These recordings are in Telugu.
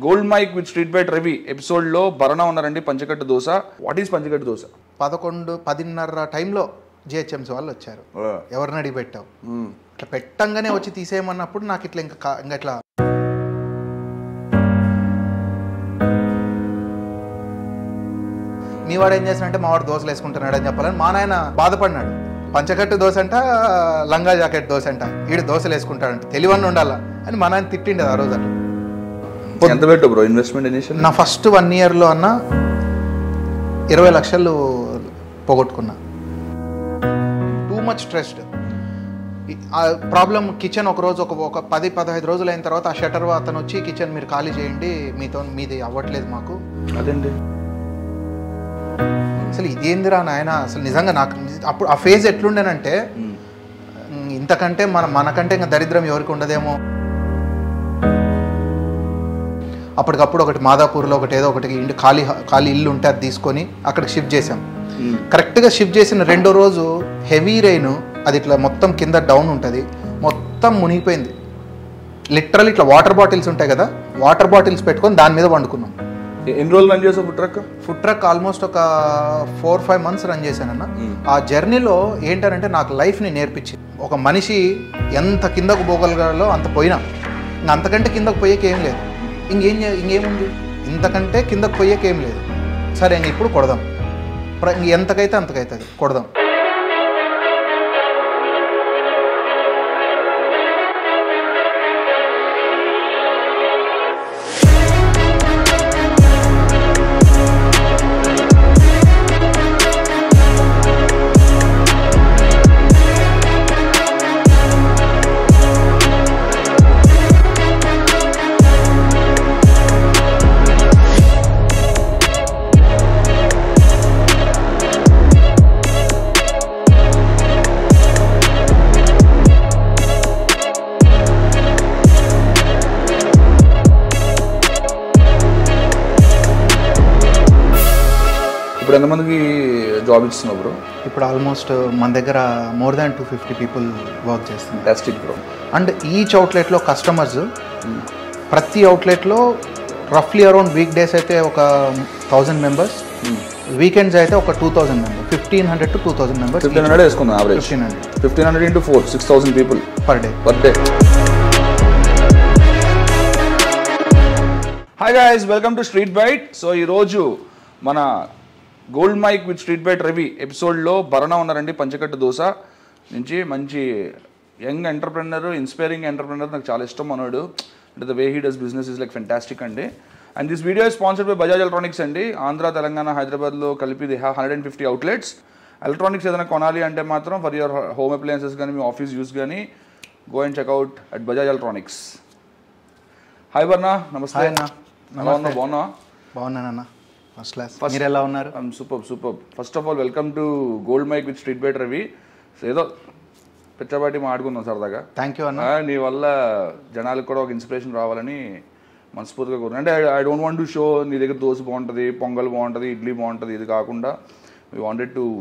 Gold mic with street byte Ravi episode లో భరణ ఉన్నారండి పంచకట్టు దోశ వాట్ ఈస్ పంచకట్టు దోశ పదకొండు పదిన్నర టైంలో జిహెచ్ఎంసీ వాళ్ళు వచ్చారు ఎవరిని అడిగి పెట్టావు ఇట్లా పెట్టంగానే వచ్చి తీసేయమన్నప్పుడు నాకు ఇట్లా ఇంకా కా- ఇంకా ఇట్లా మీ వాడు ఏం చేసినంటే మా వాడు దోశలు వేసుకుంటున్నాడు అని చెప్పాలని మా నాయన బాధపడినాడు పంచకట్టు దోశ అంట లంగా జాకెట్ దోశ అంట వీడు దోశలు వేసుకుంటాడంట తెలివన్న ఉండాలా అని మా నాయన తిట్టిండేది ఆ రోజు అట్లా ఎంత పెట్టు బ్రో ఇన్వెస్ట్మెంట్ ఇనిషియల్ నా ఫస్ట్ వన్ ఇయర్లో అన్న ఇరవై లక్షలు పోగొట్టుకున్నా టూ మచ్ స్ట్రెస్డ్ ఆ ప్రాబ్లం కిచెన్ ఒక రోజు ఒక ఒక పది పదహైదు రోజులు అయిన తర్వాత ఆ షటర్ అతను వచ్చి కిచెన్ మీరు ఖాళీ చేయండి మీతో మీది అవ్వట్లేదు మాకు అదేంటి అసలు ఇదేందిరా నాయన అసలు నిజంగా నాకు అప్పుడు ఆ ఫేజ్ ఎట్లుండేనంటే ఇంతకంటే మన మనకంటే ఇంకా దరిద్రం ఎవరికి ఉండదేమో అప్పటికప్పుడు ఒకటి మాదాపూర్లో ఒకటి ఏదో ఒకటి ఇంటి ఖాళీ ఖాళీ ఇల్లు ఉంటే అది తీసుకొని అక్కడికి షిఫ్ట్ చేసాం కరెక్ట్గా షిఫ్ట్ చేసిన రెండో రోజు హెవీ రెయిన్ అది ఇట్లా మొత్తం కింద డౌన్ ఉంటుంది మొత్తం మునిగిపోయింది లిటరల్ ఇట్లా వాటర్ బాటిల్స్ ఉంటాయి కదా వాటర్ బాటిల్స్ పెట్టుకొని దాని మీద వండుకున్నాం ఎన్ని రోజులు రన్ చేసావు food truck food truck almost ఒక ఫోర్ ఫైవ్ మంత్స్ రన్ చేశానన్న ఆ జర్నీలో ఏంటంటే నాకు లైఫ్ని నేర్పించింది ఒక మనిషి ఎంత కిందకు పోగలగాలో అంత పోయినా ఇంకా అంతకంటే కిందకు పోయేకి ఏం లేదు ఇంకేం చే- ఇంకేముంది ఇంతకంటే కిందకు పోయేకి ఏం లేదు సరే ఇంక ఇప్పుడు కొడదాం ప్ర- ఇంక ఎంతకైతే అంతకైతుంది కొడదాం ఇప్పుడు ఎంతమందికి జాబ్ ఇస్తున్నావు బ్రో ఇప్పుడు ఆల్మోస్ట్ మన దగ్గర more than two fifty people work చేస్తున్నారు ఫ్యాంటాస్టిక్ బ్రో అండ్ ఈచ్ అవుట్లెట్లో కస్టమర్స్ ప్రతి అవుట్లెట్లో రఫ్లీ అరౌండ్ వీక్ డేస్ అయితే ఒక థౌజండ్ మెంబర్స్ వీకెండ్స్ అయితే ఒక two thousand members fifteen hundred to two thousand members fifteen hundred వేసుకుందాం average fifteen hundred fifteen hundred into four six thousand people per day per day hi guys welcome to street byte so ఈరోజు మన gold mic with street byte Ravi ఎపిసోడ్లో భరణ ఉన్నారండి పంచకట్టు దోశ నుంచి మంచి యంగ్ ఎంటర్ప్రెనర్ ఇన్స్పైరింగ్ ఎంటర్ప్రెనర్ నాకు చాలా ఇష్టం మనోడు అంటే the way he does business is like fantastic అండి and this video sponsored by Bajaj electronics అండి ఆంధ్ర తెలంగాణ హైదరాబాద్లో కలిపి they have hundred and fifty outlets electronics ఏదైనా కొనాలి అంటే మాత్రం ఫర్ యువర్ హోమ్ అప్లయన్సెస్ కానీ మీ ఆఫీస్ యూస్ కానీ go and check out at Bajaj electronics hi Bharana నమస్తే హాయ్ అన్న. ఎలా ఉన్నావు బాగున్నా బాగున్నానన్న ఫస్ట్ క్లాస్ మీరు ఎలా ఉన్నారు super super first of all welcome to gold mic with street byte Ravi So, ఏదో పిచ్చబాటి మాట్లాడుకుందాం సరదాగా థ్యాంక్ యూ అన్న ఆ, నీ వల్ల జనాలకు కూడా ఒక ఇన్స్పిరేషన్ రావాలని మనస్ఫూర్తిగా కోరు అంటే I don't want to show నీ దగ్గర దోశ బాగుంటుంది పొంగల్ బాగుంటుంది ఇడ్లీ బాగుంటుంది ఇది కాకుండా we wanted to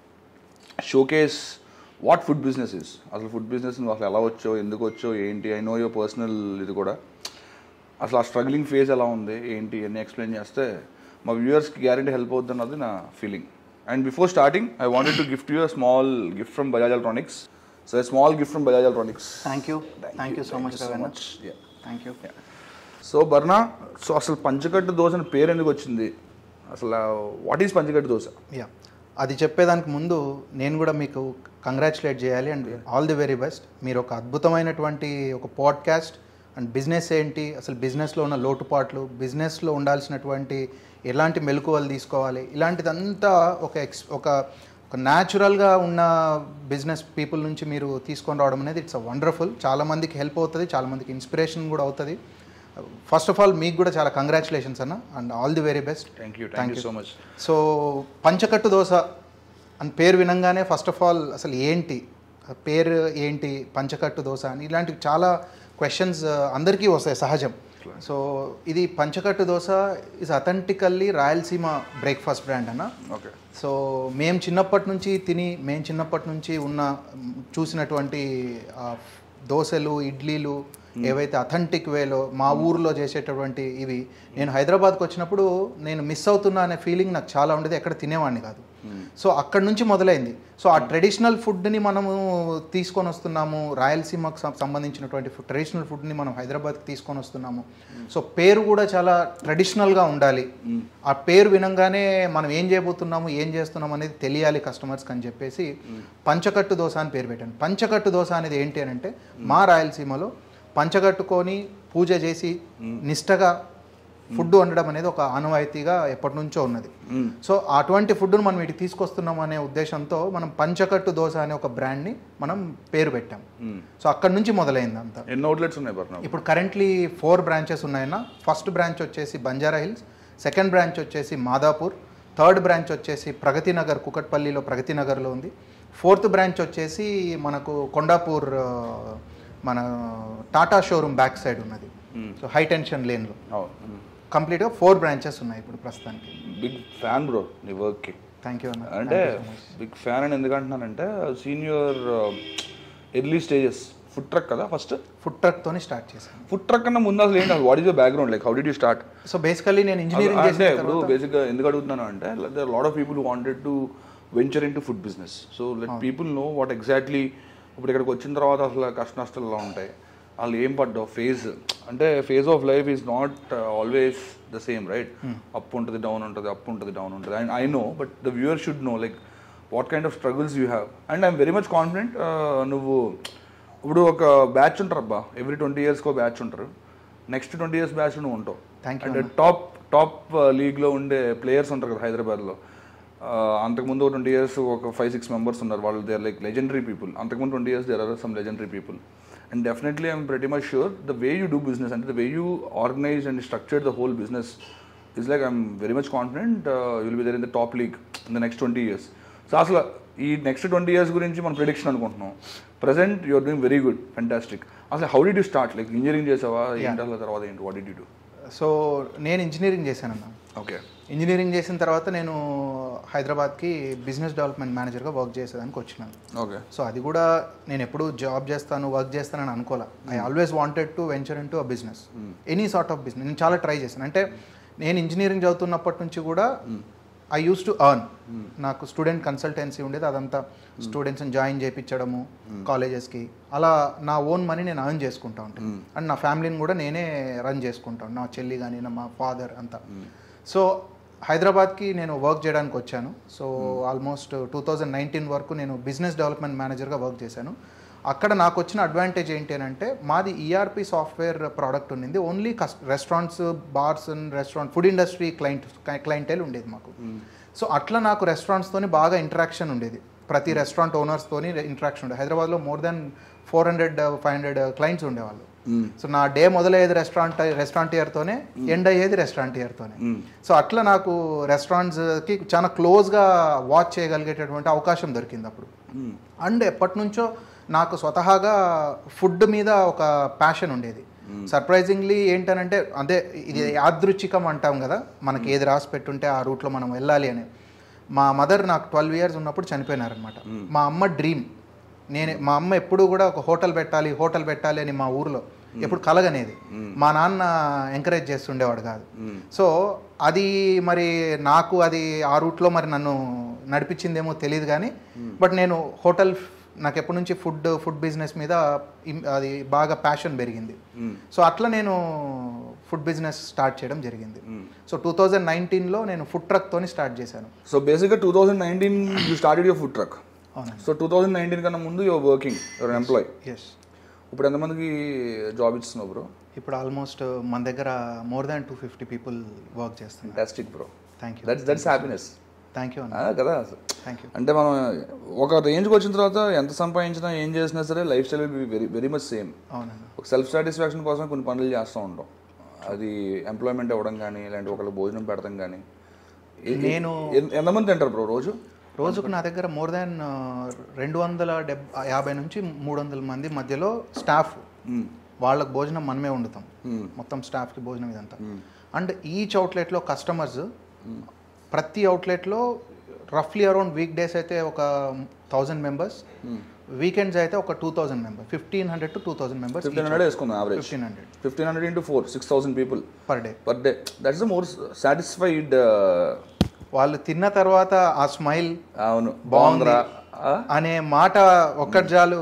showcase what food business is అసలు ఫుడ్ బిజినెస్ నువ్వు అసలు ఎలా వచ్చో ఎందుకు వచ్చో ఏంటి ఐ నో యువర్ పర్సనల్ ఇది కూడా అసలు ఆ స్ట్రగ్లింగ్ ఫేజ్ ఎలా ఉంది ఏంటి అన్నీ ఎక్స్ప్లెయిన్ చేస్తే మా వ్యూవర్స్కి గ్యారంటీ హెల్ప్ అవుతుంది అన్నది నా feeling and before starting I wanted to gift you a small gift from Bajaj electronics so a small gift from Bajaj electronics thank you thank you so much Raveena thank you so Bharana so అసలు పంచకట్టు దోశ అని పేరు ఎందుకు వచ్చింది అసలు what is Panchakattu dosa yeah అది చెప్పేదానికి ముందు నేను కూడా మీకు కంగ్రాచులేట్ చేయాలి and all the very best మీరు ఒక అద్భుతమైనటువంటి ఒక పాడ్కాస్ట్ అండ్ బిజినెస్ ఏంటి అసలు బిజినెస్లో ఉన్న లోటుపాట్లు బిజినెస్లో ఉండాల్సినటువంటి ఎలాంటి మెలకువలు తీసుకోవాలి ఇలాంటిదంతా ఒక ఎక్స్ ఒక ఒక న్యాచురల్గా ఉన్న బిజినెస్ పీపుల్ నుంచి మీరు తీసుకొని రావడం అనేది ఇట్స్ అ వండర్ఫుల్ చాలామందికి హెల్ప్ అవుతుంది చాలామందికి ఇన్స్పిరేషన్ కూడా అవుతుంది ఫస్ట్ ఆఫ్ ఆల్ మీకు కూడా చాలా కంగ్రాచులేషన్స్ అన్న and all the very best thank you thank you so much so Panchakattu dosa అని పేరు వినంగానే ఫస్ట్ ఆఫ్ ఆల్ అసలు ఏంటి ఆ పేరు ఏంటి పంచకట్టు దోశ అని ఇలాంటివి చాలా క్వశ్చన్స్ అందరికీ వస్తాయి సహజం సో ఇది Panchakattu dosa is authentically Rayalaseema breakfast brand అన్న ఓకే సో మేము చిన్నప్పటి నుంచి తిని మేము చిన్నప్పటి నుంచి ఉన్న మ్, చూసినటువంటి ఆ, దోశలు ఇడ్లీలు ఏవైతే అథెంటిక్ వేలో మా ఊర్లో చేసేటటువంటి ఇవి నేను హైదరాబాద్కి వచ్చినప్పుడు నేను మిస్ అవుతున్నా అనే ఫీలింగ్ నాకు చాలా ఉండేది ఎక్కడ తినేవాడిని కాదు సో అక్కడ నుంచి మొదలైంది సో ఆ ట్రెడిషనల్ ఫుడ్ని మనము తీసుకొని వస్తున్నాము రాయలసీమకు సం- సంబంధించినటువంటి ఫుడ్ ట్రెడిషనల్ ఫుడ్ని మనం హైదరాబాద్కి తీసుకొని వస్తున్నాము సో పేరు కూడా చాలా ట్రెడిషనల్గా ఉండాలి ఆ పేరు వినంగానే మనం ఏం చేయబోతున్నాము ఏం చేస్తున్నాం అనేది తెలియాలి కస్టమర్స్కి అని చెప్పేసి పంచకట్టు దోశ అని పేరు పెట్టాను పంచకట్టు దోశ అనేది ఏంటి అని అంటే మా రాయలసీమలో పంచకట్టుకొని పూజ చేసి నిష్టగా ఫుడ్ వండడం అనేది ఒక ఆనవాయితీగా ఎప్పటి నుంచో ఉన్నది సో అటువంటి ఫుడ్ను మనం ఇటు తీసుకొస్తున్నాం అనే ఉద్దేశంతో మనం పంచకట్టు దోశ అనే ఒక బ్రాండ్ని మనం పేరు పెట్టాం సో అక్కడ నుంచి మొదలైంది అంతా ఎన్ని అవుట్లెట్స్ ఉన్నాయి బర్నా ఇప్పుడు కరెంట్లీ ఫోర్ బ్రాంచెస్ ఉన్నాయన్న ఫస్ట్ బ్రాంచ్ వచ్చేసి బంజారా హిల్స్ సెకండ్ బ్రాంచ్ వచ్చేసి మాదాపూర్ థర్డ్ బ్రాంచ్ వచ్చేసి ప్రగతి నగర్ కుకట్పల్లిలో ప్రగతి నగర్లో ఉంది ఫోర్త్ బ్రాంచ్ వచ్చేసి మనకు కొండాపూర్ ఆ, మన టాటా షోరూమ్ బ్యాక్ సైడ్ ఉన్నది సో హై టెన్షన్ లేన్లో కంప్లీట్గా ఫోర్ బ్రాంచెస్ ఉన్నాయి ఇప్పుడు ప్రస్తుతానికి బిగ్ ఫ్యాన్ బ్రో నీ వర్క్కి థ్యాంక్ యూ అన్న అంటే బిగ్ ఫ్యాన్ అని ఎందుకంటున్నానంటే senior early stages food truck కదా ఫస్ట్ ఫుడ్ ట్రక్తోని స్టార్ట్ చేశాను ఫుడ్ ట్రక్ కన్నా ముందు అసలు ఏంటి what is the background like how did you start so basically నేను ఇంజనీరింగ్ అంటే చేసిన ఇప్పుడు బేసిక్గా ఎందుకు అడుగుతున్నాను అంటే there lot of people wanted to venture into food business so let people know what exactly ఇప్పుడు ఇక్కడికి వచ్చిన తర్వాత అసలు కష్ట నష్టాలు ఎలా ఉంటాయి వాళ్ళు ఏం పడ్డావు ఫేజ్ అంటే phase of life is not always the same right up ఉంటుంది డౌన్ ఉంటుంది అప్ ఉంటుంది డౌన్ ఉంటుంది and I know but the viewer should know like what kind of struggles you have and I'm very much confident నువ్వు ఇప్పుడు ఒక బ్యాచ్ ఉంటారు అబ్బా ఎవ్రీ ట్వంటీ ఇయర్స్కి ఒక బ్యాచ్ ఉంటారు నెక్స్ట్ ట్వంటీ ఇయర్స్ బ్యాచ్ నువ్వు ఉంటావు Thank you, అంటే టాప్ టాప్ లీగ్లో ఉండే ప్లేయర్స్ ఉంటారు కదా హైదరాబాద్లో అంతకుముందు ఒక ట్వంటీ ఇయర్స్ ఒక ఫైవ్ సిక్స్ మెంబర్స్ ఉన్నారు వాళ్ళు they are like legendary people అంతకుముందు twenty years there are some legendary people and definitely I'm pretty much sure the way you do business అంటే the way you organise and structure the whole business is like I'm very much confident will be there in the top league in the next twenty years so అసలు ఈ నెక్స్ట్ ట్వంటీ ఇయర్స్ గురించి మనం ప్రిడిక్షన్ అనుకుంటున్నాం present you're doing very good fantastic అసలు how did you start like engineering చేసావా ఏంటి అసలు తర్వాత ఏంటి what did you do so నేను ఇంజనీరింగ్ చేశానన్న ఓకే ఇంజనీరింగ్ చేసిన తర్వాత నేను హైదరాబాద్కి బిజినెస్ డెవలప్మెంట్ మేనేజర్గా వర్క్ చేసేదానికి వచ్చినాను ఓకే సో అది కూడా నేను ఎప్పుడు జాబ్ చేస్తాను వర్క్ చేస్తానని అనుకోలే I always wanted to venture into a business any sort of business నేను చాలా ట్రై చేశాను అంటే నేను ఇంజనీరింగ్ చదువుతున్నప్పటి నుంచి కూడా ఐ యూస్ టు అర్న్ నాకు స్టూడెంట్ కన్సల్టెన్సీ ఉండేది అదంతా స్టూడెంట్స్ని జాయిన్ చేయించడము కాలేజెస్కి అలా నా ఓన్ మనీ నేను అర్న్ చేసుకుంటా ఉంటాను అండ్ నా ఫ్యామిలీని కూడా నేనే రన్ చేసుకుంటాను నా చెల్లి కానీ నా మా ఫాదర్ అంతా సో హైదరాబాద్కి నేను వర్క్ చేయడానికి వచ్చాను so almost two thousand nineteen వరకు నేను బిజినెస్ డెవలప్మెంట్ మేనేజర్గా వర్క్ చేశాను అక్కడ నాకు వచ్చిన అడ్వాంటేజ్ ఏంటి అని అంటే మాది ఈఆర్పి సాఫ్ట్వేర్ ప్రోడక్ట్ ఉండింది ఓన్లీ కస్ restaurants bars and restaurant food industry client clientele ఉండేది మాకు సో అట్లా నాకు రెస్టారెంట్స్తోని బాగా ఇంటరాక్షన్ ఉండేది ప్రతి రెస్టారెంట్ ఓనర్స్తోని ఇంటరాక్షన్ ఉండేది హైదరాబాద్లో more then four hundred five hundred clients ఉండేవాళ్ళు సో నా డే మొదలయ్యేది రెస్టారెంట్ రెస్టారెంట్ ఇయర్తోనే ఎండ్ అయ్యేది రెస్టారెంట్ ఇయర్తోనే సో అట్లా నాకు రెస్టారెంట్స్కి చాలా క్లోజ్గా వాచ్ చేయగలిగేటటువంటి అవకాశం దొరికింది అప్పుడు అండ్ ఎప్పటి నుంచో నాకు స్వతహాగా ఫుడ్ మీద ఒక ప్యాషన్ ఉండేది సర్ప్రైజింగ్లీ ఏంటనంటే అదే ఇది యాదృచ్ఛికం అంటాం కదా మనకి ఏది రాసి పెట్టుంటే ఆ రూట్లో మనం వెళ్ళాలి అని మా మదర్ నాకు ట్వెల్వ్ ఇయర్స్ ఉన్నప్పుడు చనిపోయినారనమాట మా అమ్మ డ్రీమ్ నేను మా అమ్మ ఎప్పుడు కూడా ఒక హోటల్ పెట్టాలి హోటల్ పెట్టాలి అని మా ఊర్లో ఎప్పుడు కలగనేది మా నాన్న ఎంకరేజ్ చేస్తుండేవాడు కాదు సో అది మరి నాకు అది ఆ రూట్లో మరి నన్ను నడిపించిందేమో తెలియదు కానీ బట్ నేను హోటల్ నాకు ఎప్పటి నుంచి ఫుడ్ ఫుడ్ బిజినెస్ మీద ఇం- అది బాగా ప్యాషన్ పెరిగింది సో అట్లా నేను ఫుడ్ బిజినెస్ స్టార్ట్ చేయడం జరిగింది సో టూ థౌజండ్ నైన్టీన్లో నేను ఫుడ్ ట్రక్తోని స్టార్ట్ చేశాను సో బేసిక్గా two thousand nineteen you started your food truck అవునండి సో టూ థౌజండ్ నైన్టీన్ కన్నా ముందు your working your employees ఇప్పుడు ఎంతమందికి జాబ్ ఇస్తున్నావు బ్రో ఇప్పుడు ఆల్మోస్ట్ మన దగ్గర more than two fifty people work చేస్తున్నారు fantastic bro thank you that's that's happiness thank you అన్న కదా థ్యాంక్ యూ అంటే మనం ఒక రేంజ్కి వచ్చిన తర్వాత ఎంత సంపాదించినా ఏం చేసినా సరే lifestyle will be very very much same అవునన్న ఒక సెల్ఫ్ సాటిస్ఫాక్షన్ కోసం కొన్ని పనులు చేస్తూ ఉంటాం అది ఎంప్లాయ్మెంట్ ఇవ్వడం కానీ ఇలాంటి ఒకళ్ళు భోజనం పెడతాం కానీ ఏ- నేను ఎన్- ఎంతమంది తింటారు బ్రో రోజు రోజుకు నా దగ్గర మోర్ దాన్ రెండు వందల డెబ్ యాభై నుంచి మూడు వందల మంది మధ్యలో స్టాఫ్ వాళ్ళకి భోజనం మనమే వండుతాం మొత్తం స్టాఫ్కి భోజనం ఇదంతా అండ్ ఈచ్ అవుట్లెట్లో కస్టమర్స్ ప్రతి అవుట్లెట్లో రఫ్లీ అరౌండ్ వీక్ డేస్ అయితే ఒక థౌజండ్ మెంబర్స్ వీకెండ్స్ అయితే ఒక two thousand member fifteen hundred to two thousand members fifteen hundred వేసుకుందాం average fifteen hundred fifteen hundred into four six thousand people per day per day that's the more satisfied వాళ్ళు తిన్న తర్వాత ఆ స్మైల్ అవును బాగుందిరా అనే మాట ఒక్కటి చాలు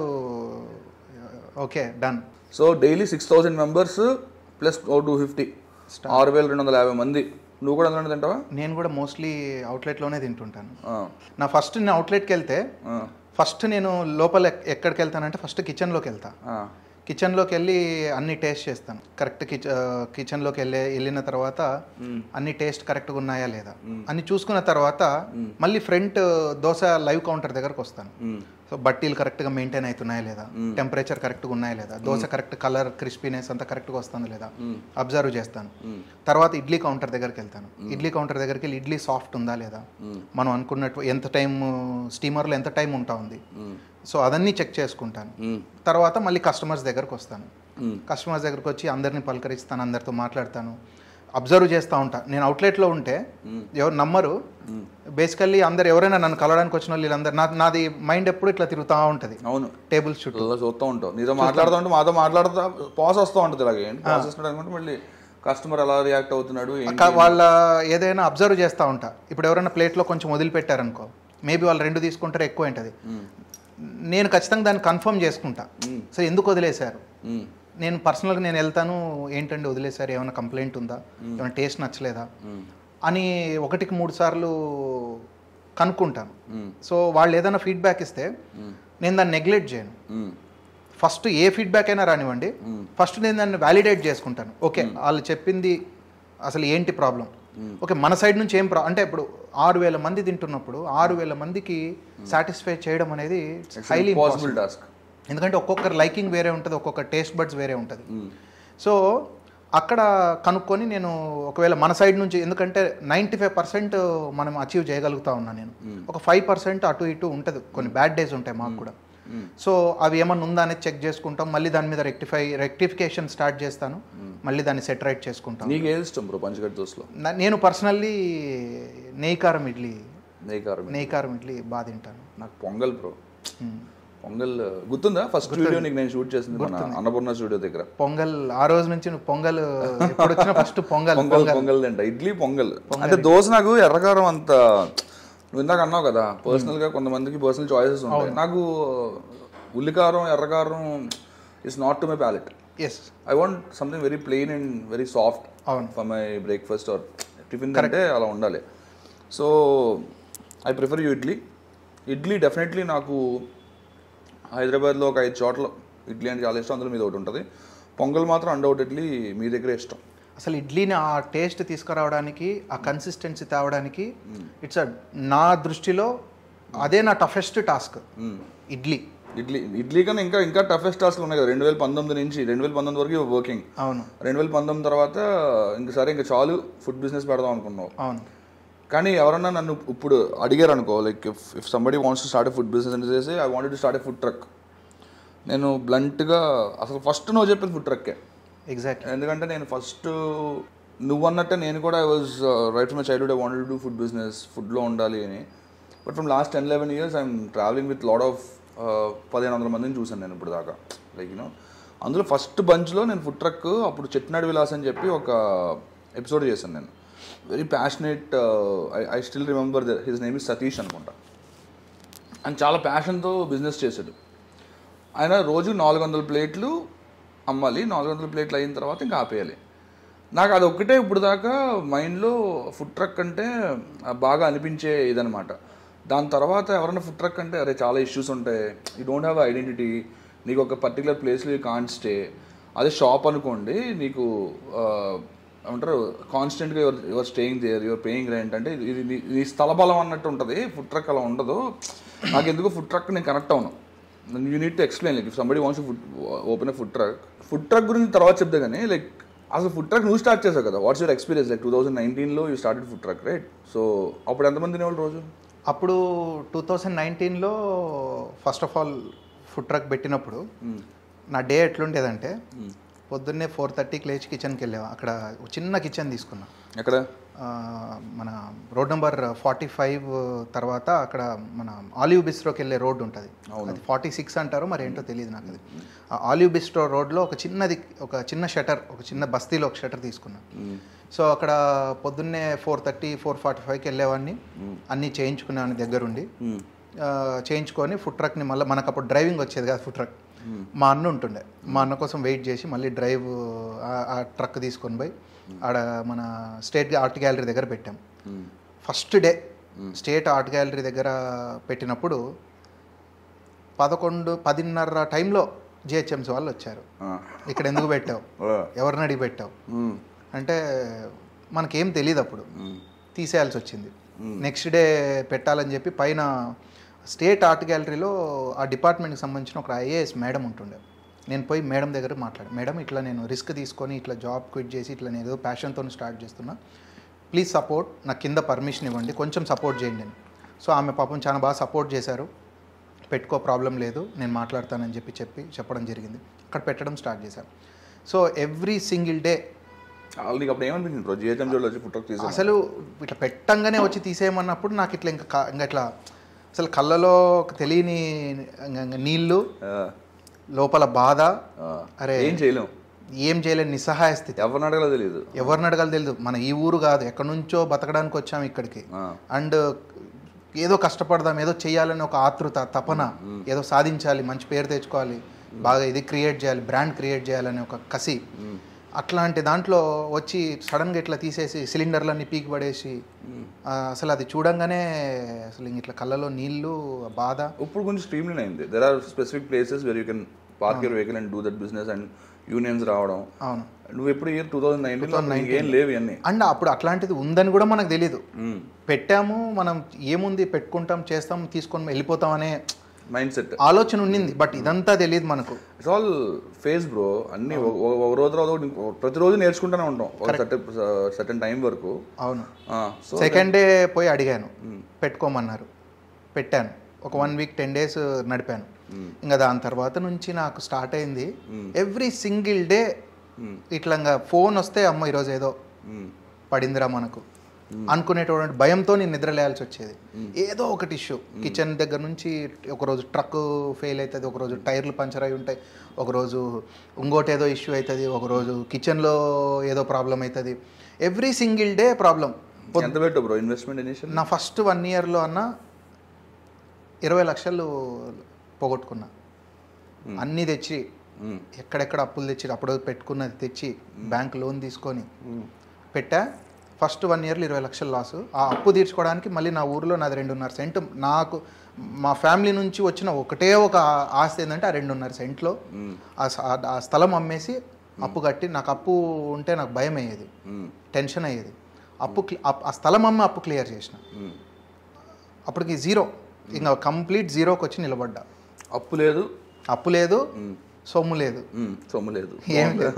okay done so daily six thousand members plus ఓ టూ ఫిఫ్టీ ఆరు వేల రెండు వందల యాభై మంది నువ్వు కూడా అందులోనే తింటావా నేను కూడా మోస్ట్లీ అవుట్లెట్లోనే తింటుంటాను ఆ, నా ఫస్ట్ నేను అవుట్లెట్కి వెళ్తే ఆ, ఫస్ట్ నేను లోపల ఎక్- ఎక్కడికి వెళ్తానంటే ఫస్ట్ కిచెన్లోకి వెళ్తా ఆ, కిచెన్లోకి వెళ్ళి అన్ని టేస్ట్ చేస్తాను కరెక్ట్ కిచ కిచెన్లోకి వెళ్ళి వెళ్ళిన తర్వాత అన్ని టేస్ట్ కరెక్ట్గా ఉన్నాయా లేదా అన్ని చూసుకున్న తర్వాత మళ్ళీ ఫ్రంట్ దోశ లైవ్ కౌంటర్ దగ్గరకు వస్తాను ఉమ్, సో బట్టీలు కరెక్ట్గా మెయింటైన్ అవుతున్నాయా లేదా టెంపరేచర్ కరెక్ట్గా ఉన్నాయా లేదా దోశ కరెక్ట్ కలర్ క్రిస్పీనెస్ అంతా కరెక్ట్గా వస్తుందా లేదా అబ్జర్వ్ చేస్తాను తర్వాత ఇడ్లీ కౌంటర్ దగ్గరికి వెళ్తాను ఇడ్లీ కౌంటర్ దగ్గరికి వెళ్ళి ఇడ్లీ సాఫ్ట్ ఉందా లేదా మనం అనుకున్నట్టు ఎంత టైం స్టీమర్లో ఎంత టైం ఉంటా ఉంది ఉమ్, సో అదన్నీ చెక్ చేసుకుంటాను ఉమ్, తర్వాత మళ్ళీ కస్టమర్స్ దగ్గరకు వస్తాను ఉమ్, కస్టమర్స్ దగ్గరకు వచ్చి అందరిని పలకరిస్తాను అందరితో మాట్లాడతాను అబ్జర్వ్ చేస్తూ ఉంటా నేను అవుట్లెట్లో ఉంటే ఎవరు నమ్మరు బేసికల్లీ అందరు ఎవరైనా నన్ను కలవడానికి వచ్చిన వాళ్ళు వీళ్ళందరూ నా నాది మైండ్ ఎప్పుడు ఇట్లా తిరుగుతూ ఉంటుంది అవును టేబుల్స్ చుట్టూ ఇలా చూస్తూ ఉంటావు నీతో మాట్లాడుతూ ఉంటే మాతో మాట్లాడుతూ పాస్ వస్తూ ఉంటుంది ఇలాగే ఏంటి పాస్ వస్తున్నాడు అనుకుంటే మళ్ళీ కస్టమర్ ఎలా రియాక్ట్ అవుతున్నాడు ఏంటి క- వాళ్ళ ఏదైనా అబ్జర్వ్ చేస్తూ ఉంటా ఇప్పుడు ఎవరైనా ప్లేట్లో కొంచెం వదిలిపెట్టారనుకో మేబీ వాళ్ళు రెండు తీసుకుంటారు ఎక్కువ ఉంటుంది నేను ఖచ్చితంగా దాన్ని కన్ఫర్మ్ చేసుకుంటా సో ఎందుకు వదిలేశారు ఉమ్, నేను పర్సనల్గా నేను వెళ్తాను ఏంటండి వదిలేశారు ఏమైనా కంప్లైంట్ ఉందా ఏమైనా టేస్ట్ నచ్చలేదా ఉమ్, అని ఒకటికి మూడు సార్లు కనుక్కుంటాను ఉమ్, సో వాళ్ళు ఏదైనా ఫీడ్బ్యాక్ ఇస్తే నేను దాన్ని నెగ్లెక్ట్ చేయను ఉమ్, ఫస్ట్ ఏ ఫీడ్బ్యాక్ అయినా రానివ్వండి ఫస్ట్ నేను దాన్ని వ్యాలిడేట్ చేసుకుంటాను ఓకే వాళ్ళు చెప్పింది అసలు ఏంటి ప్రాబ్లం ఓకే మన సైడ్ నుంచి ఏం ప్రా అంటే ఇప్పుడు ఆరు వేల మంది తింటున్నప్పుడు ఆరు వేల మందికి సాటిస్ఫై చేయడం అనేది హైలీ పాసిబుల్ టాస్క్ ఎందుకంటే ఒక్కొక్కరు లైకింగ్ వేరే ఉంటుంది ఒక్కొక్క టేస్ట్ బడ్స్ వేరే ఉంటుంది సో అక్కడ కనుక్కొని నేను ఒకవేళ మన సైడ్ నుంచి ఎందుకంటే నైంటీ ఫైవ్ పర్సెంట్ మనం అచీవ్ చేయగలుగుతా ఉన్నా నేను ఒక ఫైవ్ పర్సెంట్ అటు ఇటు ఉంటుంది కొన్ని బ్యాడ్ డేస్ ఉంటాయి మాకు కూడా సో అవి ఏమన్నా ఉందా అనేది చెక్ చేసుకుంటాం మళ్ళీ దాని మీద రెక్టిఫై రెక్టిఫికేషన్ స్టార్ట్ చేస్తాను మళ్ళీ దాన్ని సెట్ రైట్ చేసుకుంటాం నీకు ఏది ఇష్టం బ్రో పంచగడ్డ దోశలో నా- నేను పర్సనల్లీ నెయ్యి కారం ఇడ్లీ నెయ్యి కారం నెయ్యి కారం ఇడ్లీ బాగా తింటాను నాకు పొంగల్ బ్రో మ్మ్. పొంగల్ గుర్తుందా ఫస్ట్ వీడియో నీకు నేను షూట్ చేసింది మన అన్నపూర్ణ స్టూడియో దగ్గర పొంగల్ ఆ రోజు నుంచి నువ్వు పొంగల్ ఎప్పుడు వచ్చినా ఫస్ట్ పొంగల్ పొంగల్ పొంగల్ తింటా ఇడ్లీ పొంగల్ అంటే దోశ నాకు ఎర్రకారం అంత నువ్వు ఇందాక అన్నావు కదా పర్సనల్ గా కొంతమందికి పర్సనల్ చాయిసెస్ ఉంటాయి నాకు ఉల్లికారం ఎర్రకారం is not to my palate as I want something very plain and very soft అవును. For my breakfast or tiffin అంటే అలా ఉండాలి so I prefer you idli idli definitely నాకు హైదరాబాద్లో ఒక ఐదు చోట్ల ఇడ్లీ అంటే చాలా ఇష్టం అందులో మీద ఒకటి ఉంటుంది పొంగల్ మాత్రం అన్డౌటెడ్లీ మీ దగ్గరే ఇష్టం అసలు ఇడ్లీని ఆ టేస్ట్ తీసుకురావడానికి ఆ కన్సిస్టెన్సీ తేవడానికి ఇట్స్ అ నా దృష్టిలో అదే నా టఫెస్ట్ టాస్క్ ఇడ్లీ ఇడ్లీ ఇడ్లీ కన్నా ఇంకా ఇంకా టఫెస్ట్ టాస్క్లు ఉన్నాయి కదా రెండు వేల పంతొమ్మిది నుంచి రెండు వేల పంతొమ్మిది వరకు వర్కింగ్ అవును రెండు వేల పంతొమ్మిది తర్వాత ఇంక సరే ఇంకా చాలు ఫుడ్ బిజినెస్ పెడదాం అనుకున్నావు అవును కానీ ఎవరన్నా నన్ను ఇప్పుడు అడిగారు అనుకో like if if somebody wants to start food business అని చేసి I wanted to start food truck నేను బ్లంట్గా అసలు ఫస్ట్ నువ్వు చెప్పింది ఫుడ్ ట్రక్కే ఎగ్జాక్ట్లీ ఎందుకంటే నేను ఫస్ట్ నువ్వు అన్నట్టే నేను కూడా I was right from my childhood I wanted do food business ఫుడ్లో ఉండాలి అని but from last ten eleven years I'm travelling with lot of పదిహేను వందల మందిని చూసాను నేను ఇప్పుడు దాకా లైక్ యూనో అందులో ఫస్ట్ బంచ్లో నేను ఫుడ్ ట్రక్ అప్పుడు చెట్నాడు విలాస్ అని చెప్పి ఒక ఎపిసోడ్ చేశాను నేను very passionate I still remember the his name is Satish అనుకుంటా ఆయన చాలా ప్యాషన్తో బిజినెస్ చేశాడు ఆయన రోజు నాలుగు వందల ప్లేట్లు అమ్మాలి నాలుగు వందల ప్లేట్లు అయిన తర్వాత ఇంకా ఆపేయాలి నాకు అది ఒక్కటే ఇప్పుడు దాకా మైండ్లో ఫుడ్ ట్రక్ అంటే ఆ, బాగా అనిపించే ఇదనమాట దాని తర్వాత ఎవరైనా ఫుడ్ ట్రక్ అంటే అరే చాలా ఇష్యూస్ ఉంటాయి యూ డోంట్ హ్యావ్ ఐడెంటిటీ నీకు ఒక పర్టికులర్ ప్లేస్లో యూ కాంట్ స్టే అదే షాప్ అనుకోండి నీకు ఆ, ఏమంటారు కాన్స్టెంట్గా your your staying there your paying rent అంటే ఇది ఇది నీ- నీ స్థల బలం అన్నట్టు ఉంటుంది ఫుడ్ ట్రక్ అలా ఉండదు నాకు ఎందుకు ఫుడ్ ట్రక్ నేను కనెక్ట్ అవును you need to explain like if somebody wants food open food truck food truck గురించి తర్వాత చెప్తే కానీ లైక్ అసలు ఫుడ్ ట్రక్ నువ్వు స్టార్ట్ చేసావు కదా what's your experience like two thousand నైన్టీన్లో you started food truck right so అప్పుడు ఎంతమంది తినేవాళ్ళు రోజు అప్పుడు టూ థౌజండ్ నైన్టీన్లో first of all food truck పెట్టినప్పుడు నా డే ఎట్లుండేదంటే పొద్దున్నే ఫోర్ థర్టీకి లేచి కిచెన్కి వెళ్ళాము అక్కడ ఒక చిన్న కిచెన్ తీసుకున్నా ఎక్కడ ఆ, మన రోడ్ నెంబర్ ఫార్టీ ఫైవ్ తర్వాత అక్కడ మన ఆలివ్ బిస్ట్రోకి వెళ్ళే రోడ్ ఉంటుంది అది ఫార్టీ సిక్స్ అంటారు మరి ఏంటో తెలియదు నాకు అది ఆ ఆలివ్ బిస్ట్రో రోడ్లో ఒక చిన్నది ఒక చిన్న షటర్ ఒక చిన్న బస్తీలో ఒక షటర్ తీసుకున్నాను సో అక్కడ పొద్దున్నే ఫోర్ థర్టీ ఫోర్ ఫార్టీ ఫైవ్కి వెళ్ళేవాడిని అన్నీ చేయించుకునేవాడిని దగ్గరుండి ఆ, చేయించుకొని ఫుడ్ ట్రక్ని మళ్ళీ మనకు అప్పుడు డ్రైవింగ్ వచ్చేది కదా ఫుడ్ ట్రక్ మా అన్న ఉంటుండే మా అన్న కోసం వెయిట్ చేసి మళ్ళీ డ్రైవ్ ఆ- ఆ ట్రక్ తీసుకొని పోయి ఆడ మన స్టేట్ ఆర్ట్ గ్యాలరీ దగ్గర పెట్టాం first day state art gallery దగ్గర పెట్టినప్పుడు పదకొండు పదిన్నర టైంలో జిహెచ్ఎంసీ వాళ్ళు వచ్చారు ఇక్కడ ఎందుకు పెట్టావు ఎవరిని అడిగి పెట్టావు అంటే మనకేం తెలియదు అప్పుడు తీసేయాల్సి వచ్చింది నెక్స్ట్ డే పెట్టాలని చెప్పి పైన స్టేట్ ఆర్ట్ గ్యాలరీలో ఆ డిపార్ట్మెంట్కి సంబంధించిన ఒక ఐఏఎస్ మేడం ఉంటుండే నేను పోయి మేడం దగ్గర మాట్లాడు మేడం ఇట్లా నేను రిస్క్ తీసుకొని ఇట్లా జాబ్ క్విట్ చేసి ఇట్లా నేను ఏదో ప్యాషన్తో స్టార్ట్ చేస్తున్నా ప్లీజ్ సపోర్ట్ నాకు కింద పర్మిషన్ ఇవ్వండి కొంచెం సపోర్ట్ చేయండి అని సో ఆమె పాపం చాలా బాగా సపోర్ట్ చేశారు పెట్టుకో ప్రాబ్లం లేదు నేను మాట్లాడతానని చెప్పి చెప్పి చెప్పడం జరిగింది అక్కడ పెట్టడం స్టార్ట్ చేశాను సో ఎవ్రీ సింగిల్ డే వాళ్ళు నీకు అప్పుడు ఏమనిపించింది బ్రో జిహెచ్ఎం జోళ్ళు వచ్చి పుట్టకు తీసా అసలు ఇట్లా పెట్టంగానే వచ్చి తీసేయమన్నప్పుడు నాకు ఇట్లా ఇంకా కా- ఇంకా ఇట్లా అసలు కళ్ళలో ఒక తెలియని ఇంగ- ఇంగ నీళ్ళు లోపల బాధ అరే ఏం చేయలేం ఏం చేయలేని నిస్సహాయ స్థితి ఎవరిని అడగలో తెలియదు ఎవరిని అడగాలి తెలియదు మన ఈ ఊరు కాదు ఎక్కడి నుంచో బతకడానికి వచ్చాం ఇక్కడికి ఆ. అండ్ ఏదో కష్టపడదాం ఏదో చేయాలని ఒక ఆతృత తపన ఏదో సాధించాలి మంచి పేరు తెచ్చుకోవాలి బాగా ఇది క్రియేట్ చేయాలి బ్రాండ్ క్రియేట్ చేయాలని ఒక కసి అట్లాంటి దాంట్లో వచ్చి సడన్గా ఇట్లా తీసేసి సిలిండర్లన్నీ పీకి పడేసి ఆ, అసలు అది చూడంగానే అసలు ఇంక ఇట్లా కళ్ళలో నీళ్ళు ఆ బాధ ఇప్పుడు కొంచెం స్ట్రీమ్ లైన్ అయింది there are specific places where you can park your vehicle and do that business and unions రావడం అవును నువ్వు ఎప్పుడు ఇయర్ టూ థౌసండ్ నైన్టీన్ ఏం లేవు ఇవన్నీ అండ్ అప్పుడు అట్లాంటిది ఉందని కూడా మనకు తెలియదు పెట్టాము మనం ఏముంది పెట్టుకుంటాం చేస్తాం తీసుకొని వెళ్ళిపోతాం అనే మైండ్ సెట్ ఆలోచన ఉండింది బట్ ఇదంతా తెలియదు మనకు ఇట్స్ ఆల్ ఫేస్ బ్రో అన్ని ఒక- ఒక ఒక రోజు తర్వాత ఒకటి ఇంకో- ప్రతిరోజు నేర్చుకుంటూనే ఉంటాం ఒక సర్టన్ సర్టన్ టైం వరకు అవును సో సెకండ్ డే పోయి అడిగాను పెట్టుకోమన్నారు పెట్టాను ఒక వన్ వీక్ టెన్ డేస్ నడిపాను ఇంకా దాని తర్వాత నుంచి నాకు స్టార్ట్ అయింది ఎవ్రీ సింగిల్ డే ఇట్లా ఇంకా ఫోన్ వస్తే అమ్మ ఈరోజు ఏదో పడిందిరా మనకు అనుకునేటువంటి భయంతో నేను నిద్ర లేయాల్సి వచ్చేది ఏదో ఒకటి ఇష్యూ కిచెన్ దగ్గర నుంచి ఒకరోజు ట్రక్ ఫెయిల్ అవుతుంది ఒకరోజు టైర్లు పంచర్ అయి ఉంటాయి ఒకరోజు ఇంకోటి ఏదో ఇష్యూ అవుతుంది ఒకరోజు కిచెన్లో ఏదో ప్రాబ్లం అవుతుంది ఎవ్రీ సింగిల్ డే ప్రాబ్లం ఎంత పెట్టు బ్రో ఇన్వెస్ట్మెంట్ ఇనిషియల్ నా ఫస్ట్ వన్ ఇయర్లో అన్న ఇరవై లక్షలు పోగొట్టుకున్నా అన్నీ తెచ్చి ఎక్కడెక్కడ అప్పులు తెచ్చి అప్పుడు పెట్టుకున్నది తెచ్చి బ్యాంక్ లోన్ తీసుకొని పెట్టా ఫస్ట్ వన్ ఇయర్లో ఇరవై లక్షలు లాసు ఆ అప్పు తీర్చుకోవడానికి మళ్ళీ నా ఊరిలో నాది రెండున్నర సెంట్ నాకు మా ఫ్యామిలీ నుంచి వచ్చిన ఒకటే ఒక ఆస్తి ఏంటంటే ఆ రెండున్నర సెంట్లో ఆ స- ఆ- ఆ స్థలం అమ్మేసి అప్పు కట్టి నాకు అప్పు ఉంటే నాకు భయం అయ్యేది టెన్షన్ అయ్యేది అప్పు క్లి- అప్- ఆ స్థలం అమ్మ అప్పు క్లియర్ చేసిన అప్పటికి జీరో ఇంకా కంప్లీట్ జీరోకి వచ్చి నిలబడ్డా అప్పు లేదు అప్పు లేదు సొమ్ము లేదు మ్మ్. సొమ్ము లేదు ఏం లేదు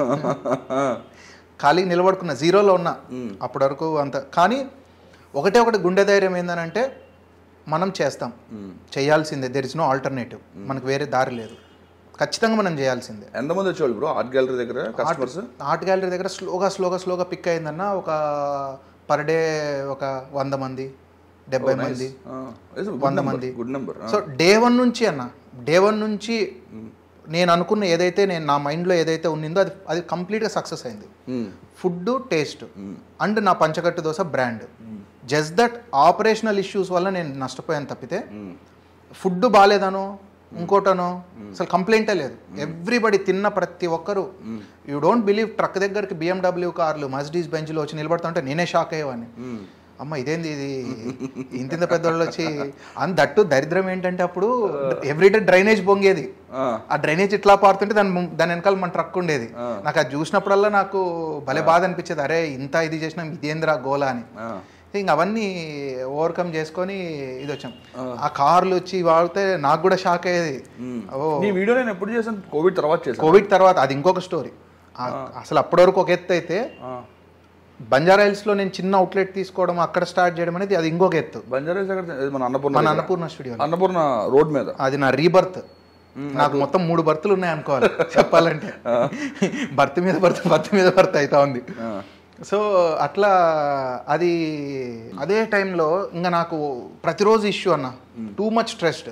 ఖాళీగా నిలబడుకున్న జీరోలో ఉన్నా అప్పటి వరకు అంత కానీ ఒకటే ఒకటి గుండె ధైర్యం ఏందనంటే మనం చేస్తాం చేయాల్సిందే దెర్ ఇస్ నో ఆల్టర్నేటివ్ మనకు వేరే దారి లేదు ఖచ్చితంగా మనం చేయాల్సిందే ఎంతమంది వచ్చేవాళ్ళు బ్రో ఆర్ట్ గ్యాలరీ దగ్గర కస్టమర్స్ ఆర్ట్ గ్యాలరీ దగ్గర స్లోగా స్లోగా స్లోగా పిక్ అయిందన్న ఒక పర్ డే ఒక వంద మంది డెబ్బై మంది వంద మంది. Good number so day one నుంచి అన్న డే వన్ నుంచి నేను అనుకున్న ఏదైతే నేను నా మైండ్లో ఏదైతే ఉన్నిందో అది అది కంప్లీట్గా సక్సెస్ అయింది ఫుడ్ టేస్ట్ అండ్ నా Panchakattu Dosa brand just that operational issues వల్ల నేను నష్టపోయాను తప్పితే ఫుడ్ బాగాలేదనో ఇంకోటనో అసలు కంప్లైంటే లేదు ఎవ్రీబడి తిన్న ప్రతి ఒక్కరు యూ డోంట్ బిలీవ్ ట్రక్ దగ్గరికి బిఎండబ్ల్యూ కార్లు మస్డీస్ బెంచ్లో వచ్చి నిలబడుతుంటే నేనే షాక్ అయ్యేవాడిని అమ్మ ఇదేంది ఇది ఇంత ఇంత పెద్దవాళ్ళు వచ్చి అండ్ దట్టు దరిద్రం ఏంటంటే అప్పుడు ఎవ్రీడే డ్రైనేజ్ పొంగేది ఆ డ్రైనేజ్ ఇట్లా పారుతుంటే దాని ము- దాని వెనకాల మన ట్రక్ ఉండేది నాకు అది చూసినప్పుడల్లా నాకు భలే బాధ అనిపించేది అరే ఇంత ఇది చేసినాం ఇదేంద్రా గోలా అని ఇంక అవన్నీ ఓవర్కమ్ చేసుకొని ఇది వచ్చాం ఆ కార్లు వచ్చి వాడితే నాకు కూడా షాక్ అయ్యేది ఓ నీ వీడియో నేను ఎప్పుడు చేశాను కోవిడ్ తర్వాత చేశాను కోవిడ్ తర్వాత అది ఇంకొక స్టోరీ అసలు అప్పటి వరకు ఒక ఎత్తు అయితే బంజారా హిల్స్లో నేను చిన్న అవుట్లెట్ తీసుకోవడం అక్కడ స్టార్ట్ చేయడం అనేది అది ఇంకొక ఎత్తు బంజారా హిల్స్ ఎక్కడ ఇది మన అన్నపూర్ణ మన దగ్గర. అన్నపూర్ణ స్టూడియో అన్నపూర్ణ రోడ్ మీద అది నా రీబర్త్ నాకు మొత్తం మూడు బర్తులు ఉన్నాయి అనుకోవాలి చెప్పాలంటే బర్త్ మీద బర్త్ బర్త్ మీద బర్త్ అవుతా ఉంది సో అట్లా అది అదే టైంలో ఇంకా నాకు ప్రతిరోజు ఇష్యూ అన్న టూ మచ్ స్ట్రెస్డ్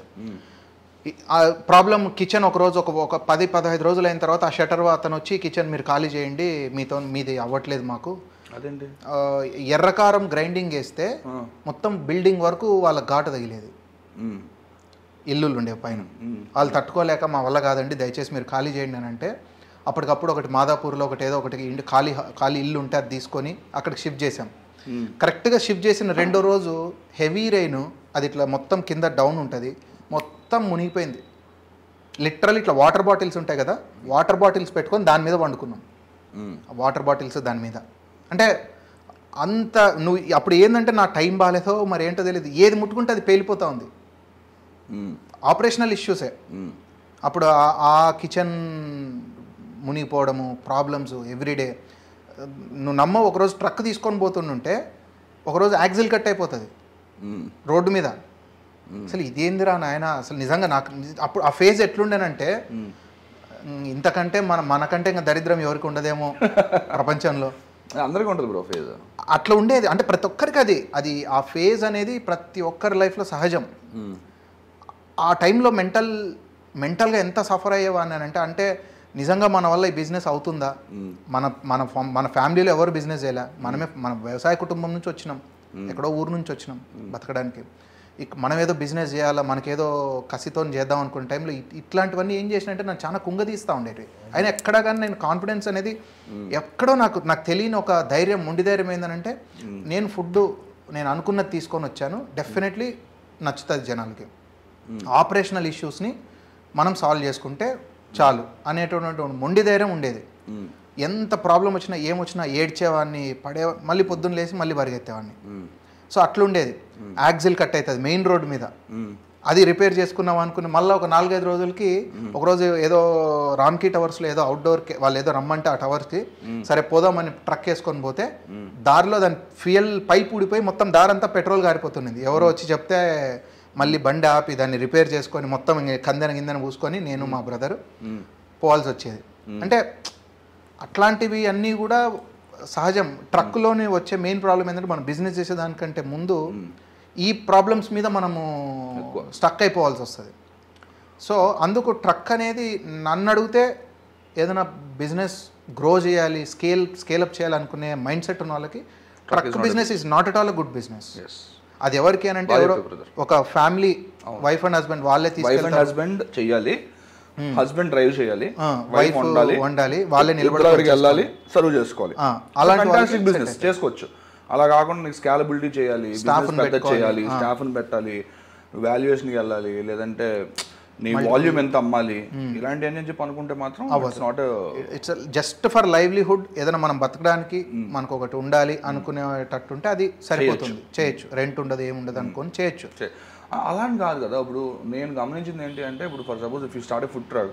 ఆ ప్రాబ్లం కిచెన్ ఒక రోజు ఒక ఒక పది పదహైదు రోజులు అయిన తర్వాత ఆ షటర్ అతను వచ్చి కిచెన్ మీరు ఖాళీ చేయండి మీతో మీది అవ్వట్లేదు మాకు అదేంటి ఆ, ఎర్రకారం గ్రైండింగ్ వేస్తే ఆ. మొత్తం బిల్డింగ్ వరకు వాళ్ళ ఘాటు తగిలేది మ్మ్. ఇల్లులు ఉండే పైన మ్మ్. వాళ్ళు తట్టుకోలేక మా వల్ల కాదండి దయచేసి మీరు ఖాళీ చేయండి అని అంటే అప్పటికప్పుడు ఒకటి మాదాపూర్లో ఒకటి ఏదో ఒకటి ఇంటి ఖాళీ ఖాళీ ఇల్లు ఉంటే అది తీసుకొని అక్కడికి షిఫ్ట్ చేసాం మ్మ్. కరెక్ట్గా షిఫ్ట్ చేసిన రెండో రోజు హెవీ రెయిన్ అది ఇట్లా మొత్తం కింద డౌన్ ఉంటుంది మొత్తం మునిగిపోయింది లిటరల్ ఇట్లా వాటర్ బాటిల్స్ ఉంటాయి కదా వాటర్ బాటిల్స్ పెట్టుకొని దాని మీద వండుకున్నాం మ్మ్. వాటర్ బాటిల్స్ దాని మీద అంటే అంత నువ్వు అప్పుడు ఏంటంటే నా టైం బాగాలేదో మరి ఏంటో తెలియదు ఏది ముట్టుకుంటే అది పేలిపోతా ఉంది మ్మ్. ఆపరేషనల్ ఇష్యూసే మ్మ్. అప్పుడు ఆ- ఆ కిచెన్ మునిగిపోవడము ప్రాబ్లమ్స్ ఎవ్రీడే నువ్వు నమ్మ ఒకరోజు ట్రక్ తీసుకొని పోతుండుంటే ఒకరోజు యాక్సిల్ కట్ అయిపోతుంది మ్మ్. రోడ్డు మీద అసలు ఇదేందిరా నాయన అసలు నిజంగా నాకు నిజ- అప్పుడు ఆ ఫేజ్ ఎట్లుండేనంటే మ్మ్. ఉమ్, ఇంతకంటే మన మనకంటే ఇంకా దరిద్రం ఎవరికి ఉండదేమో ప్రపంచంలో అందరికీ ఉంటుంది బ్రో ఫేజ్ అట్లా ఉండేది అంటే ప్రతి ఒక్కరికి అది అది ఆ ఫేజ్ అనేది ప్రతి ఒక్కరి లైఫ్లో సహజం మ్మ్. ఆ టైంలో మెంటల్ మెంటల్గా ఎంత సఫర్ అయ్యేవాడిని అంటే అంటే నిజంగా మన వల్ల ఈ బిజినెస్ అవుతుందా మ్మ్. మన మన ఫా- మన ఫ్యామిలీలో ఎవరు బిజినెస్ చేయలే మనమే మన వ్యవసాయ కుటుంబం నుంచి వచ్చినాం ఎక్కడో ఊరు నుంచి వచ్చినాం బతకడానికి ఇక మనం ఏదో బిజినెస్ చేయాలా మనకేదో కసితో చేద్దాం అనుకునే టైంలో ఇ- ఇట్లాంటివన్నీ ఏం చేసినంటే నాకు చాలా కుంగదీస్తూ ఉండేవి అయినా ఎక్కడా కానీ నేను కాన్ఫిడెన్స్ అనేది ఎక్కడో నాకు నాకు తెలియని ఒక ధైర్యం మొండి ధైర్యం ఏంటంటే నేను ఫుడ్ నేను అనుకున్నది తీసుకొని వచ్చాను డెఫినెట్లీ నచ్చుతుంది జనాలకి ఆపరేషనల్ ఇష్యూస్ని మనం సాల్వ్ చేసుకుంటే చాలు అనేటువంటి ఒక మొండి ధైర్యం ఉండేది మ్మ్. ఎంత ప్రాబ్లం వచ్చినా ఏమొచ్చినా ఏడ్చేవాడిని పడే మళ్ళీ పొద్దున్న లేచి మళ్ళీ పరిగెత్తేవాడిని మ్మ్. సో అట్లుండేది యాక్సిల్ కట్ అవుతుంది మెయిన్ రోడ్ మీద మ్మ్. అది రిపేర్ చేసుకున్నాం అనుకుని మళ్ళీ ఒక నాలుగైదు రోజులకి ఒకరోజు ఏదో రామ్కీ టవర్స్లో ఏదో అవుట్డోర్కి వాళ్ళు ఏదో రమ్మంటే ఆ టవర్స్కి సరే పోదామని ట్రక్ వేసుకొని పోతే దారిలో దాని ఫ్యూయల్ పైప్ ఊడిపోయి మొత్తం దారంతా పెట్రోల్ గారిపోతున్నది ఎవరో వచ్చి చెప్తే మళ్ళీ బండి ఆపి దాన్ని రిపేర్ చేసుకొని మొత్తం ఇంక కందెన గిందెన పూసుకొని నేను మా బ్రదర్ మ్మ్. పోవాల్సి వచ్చేది అంటే అట్లాంటివి అన్నీ కూడా సహజం ట్రక్లోనే వచ్చే మెయిన్ ప్రాబ్లం ఏంటంటే మనం బిజినెస్ చేసేదానికంటే ముందు ఈ ప్రాబ్లమ్స్ మీద మనము స్టక్ అయిపోవాల్సి వస్తుంది సో అందుకు ట్రక్ అనేది నన్ను అడిగితే ఏదైనా బిజినెస్ గ్రో చేయాలి స్కేల్ స్కేలప్ చేయాలనుకునే మైండ్ సెట్ ఉన్న వాళ్ళకి truck business is not at all a good business Yes. అది ఎవరికి అని అంటే వాళ్ళే ఎవరో brother. ఒక ఫ్యామిలీ వైఫ్ అండ్ హస్బెండ్ వాళ్ళే వైఫ్ తీసుకెళ్తారు అండ్ హస్బెండ్ చెయ్యాలి హస్బెండ్ డ్రైవ్ చేయాలి ఆ, వైఫ్ wife వండాలి వండాలి, వాళ్ళే ఇద్దరు నిలబడి అక్కడికి వెళ్ళాలి సర్వ్ చేసుకోవాలి ఆ, అలాంటి ఫ్యాంటాస్టిక్ బిజినెస్ చేసుకోవచ్చు అలా కాకుండా నీకు స్కాలబిలిటీ చేయాలి Staff బిజినెస్ ని పెద్ద పెట్టుకోవాలి. చేయాలి స్టాఫ్ని పెట్టాలి వాల్యుయేషన్కి వెళ్ళాలి లేదంటే నీ వాల్యూమ్ ఎంత అమ్మాలి ఇలాంటి అని చెప్పి అనుకుంటే మాత్రం it's not it's just for livelihood ఏదైనా మనం బతకడానికి మనకు ఒకటి ఉండాలి అనుకునేటట్టు ఉంటే అది సరిపోతుంది చేయొచ్చు రెంట్ ఉండదు ఏముండదు అనుకొని చేయొచ్చు అలా అని కాదు కదా ఇప్పుడు నేను గమనించింది ఏంటి అంటే ఇప్పుడు for suppose if you start food truck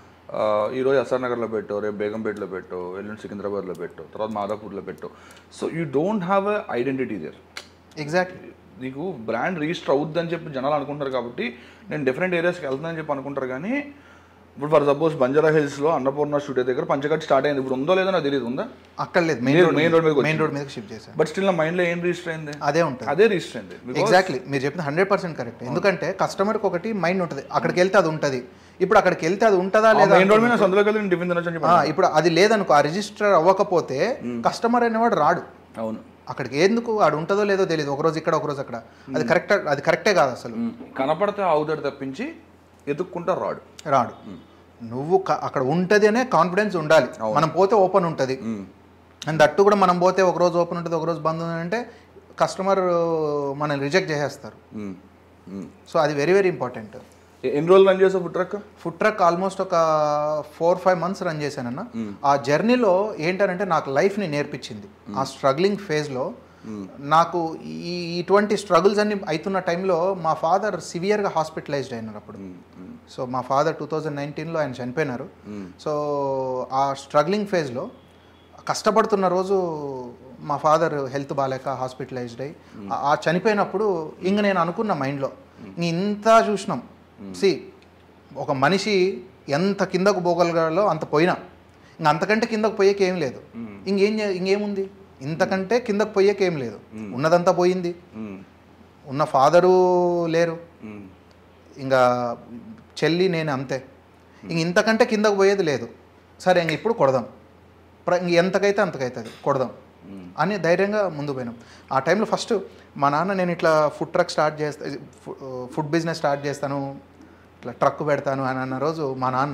ఈరోజు ఎస్ఆర్ నగర్లో పెట్టు రేపు బేగంపేటలో పెట్టు ఎల్లుండి సికింద్రాబాద్లో పెట్టు తర్వాత మాదాపూర్లో పెట్టు so you don't have a identity there exactly నీకు బ్రాండ్ రిజిస్టర్ అవుద్దని చెప్పి జనాలు అనుకుంటారు కాబట్టి నేను డిఫరెంట్ ఏరియాస్కి వెళ్తానని చెప్పి అనుకుంటారు కానీ ఇప్పుడు ఫర్ సపోజ్ బంజారా హిల్స్లో అన్నపూర్ణ స్టూడియో దగ్గర పంచకట్ స్టార్ట్ అయింది ఇప్పుడు ఉందో లేదో నాకు తెలియదు ఉందా అక్కడ లేదు మెయిన్ Main- రోడ్ main road మీదకి మెయిన్ రోడ్ మీదకి షిఫ్ట్ చేశాను బట్ స్టిల్ నా మైండ్లో ఏం రిజిస్టర్ అయింది అదే ఉంటుంది అదే రిజిస్టర్ అయింది Because- ఎగ్జాక్ట్లీ మీరు చెప్పింది హండ్రెడ్ పర్సెంట్ కరెక్ట్ ఎందుకంటే కస్టమర్కి ఒకటి మైండ్ ఉంటుంది అక్కడికి వెళ్తే అది ఉంటుంది ఇప్పుడు అక్కడికి వెళ్తే అది ఉంటుందా లేదా మెయిన్ రోడ్ మీద సందులోకి వెళ్ళి నేను టిఫిన్ తినొచ్చు అని చెప్పి ఆ, ఇప్పుడు అది లేదనుకో ఆ రిజిస్టర్ అవ్వకపోతే కస్టమర్ అనేవాడు రాడు అవును అక్కడికి ఎందుకు ఆడు ఉంటుందో లేదో తెలియదు ఒకరోజు ఇక్కడ ఒకరోజు అక్కడ అది కరెక్ట్ అది కరెక్టే కాదు అసలు మ్మ్. కనపడితే అవుతాడు తప్పించి ఎదుక్కుంటా రాడు రాడు నువ్వు క- అక్కడ ఉంటుంది అనే కాన్ఫిడెన్స్ ఉండాలి మనం పోతే ఓపెన్ ఉంటుంది మ్మ్. అండ్ దట్టు కూడా మనం పోతే ఒక రోజు ఓపెన్ ఉంటుంది ఒక రోజు బంద్ ఉంది అంటే కస్టమర్ మనల్ని రిజెక్ట్ చేసేస్తారు మ్మ్. మ్మ్. సో అది వెరీ వెరీ ఇంపార్టెంట్ ఎ- ఎన్ని రోజులు రన్ చేసావు food truck food truck almost ఒక ఫోర్ ఫైవ్ మంత్స్ రన్ చేశానన్న ఆ జర్నీలో ఏంటంటే నాకు లైఫ్ని నేర్పించింది ఆ స్ట్రగ్లింగ్ ఫేజ్లో నాకు ఈ ఇటువంటి స్ట్రగుల్స్ అన్ని అవుతున్న టైంలో మా ఫాదర్ సివియర్గా హాస్పిటలైజ్డ్ అయినారు అప్పుడు సో మా ఫాదర్ టూ థౌజండ్ నైన్టీన్లో ఆయన చనిపోయినారు సో ఆ స్ట్రగ్లింగ్ ఫేజ్లో కష్టపడుతున్న రోజు మా ఫాదర్ హెల్త్ బాగాలేక హాస్పిటలైజ్డ్ అయ్యి ఆ- ఆ చనిపోయినప్పుడు ఇంక నేను అనుకున్న మైండ్లో ఇంత చూసినాం సి ఒక మనిషి ఎంత కిందకు పోగలగాలో అంత పోయినా ఇంక అంతకంటే కిందకు పోయేకి ఏం లేదు ఇంకేం చే- ఇంకేముంది ఇంతకంటే కిందకు పోయేకేం లేదు ఉన్నదంతా పోయింది మ్మ్. ఉన్న ఫాదరు లేరు మ్మ్. ఇంకా చెల్లి నేను అంతే ఇంక ఇంతకంటే కిందకు పోయేది లేదు సరే ఇంక ఇప్పుడు కొడదాం ప్ర ఇంక ఎంతకైతే అంతకైతుంది కొడదాం మ్మ్. అని ధైర్యంగా ముందు పోయినాం ఆ టైంలో ఫస్ట్ మా నాన్న నేను ఇట్లా ఫుడ్ ట్రక్ స్టార్ట్ చేస్తా ఫు- ఫుడ్ బిజినెస్ స్టార్ట్ చేస్తాను ఇట్లా ట్రక్ పెడతాను అని అన్న రోజు మా నాన్న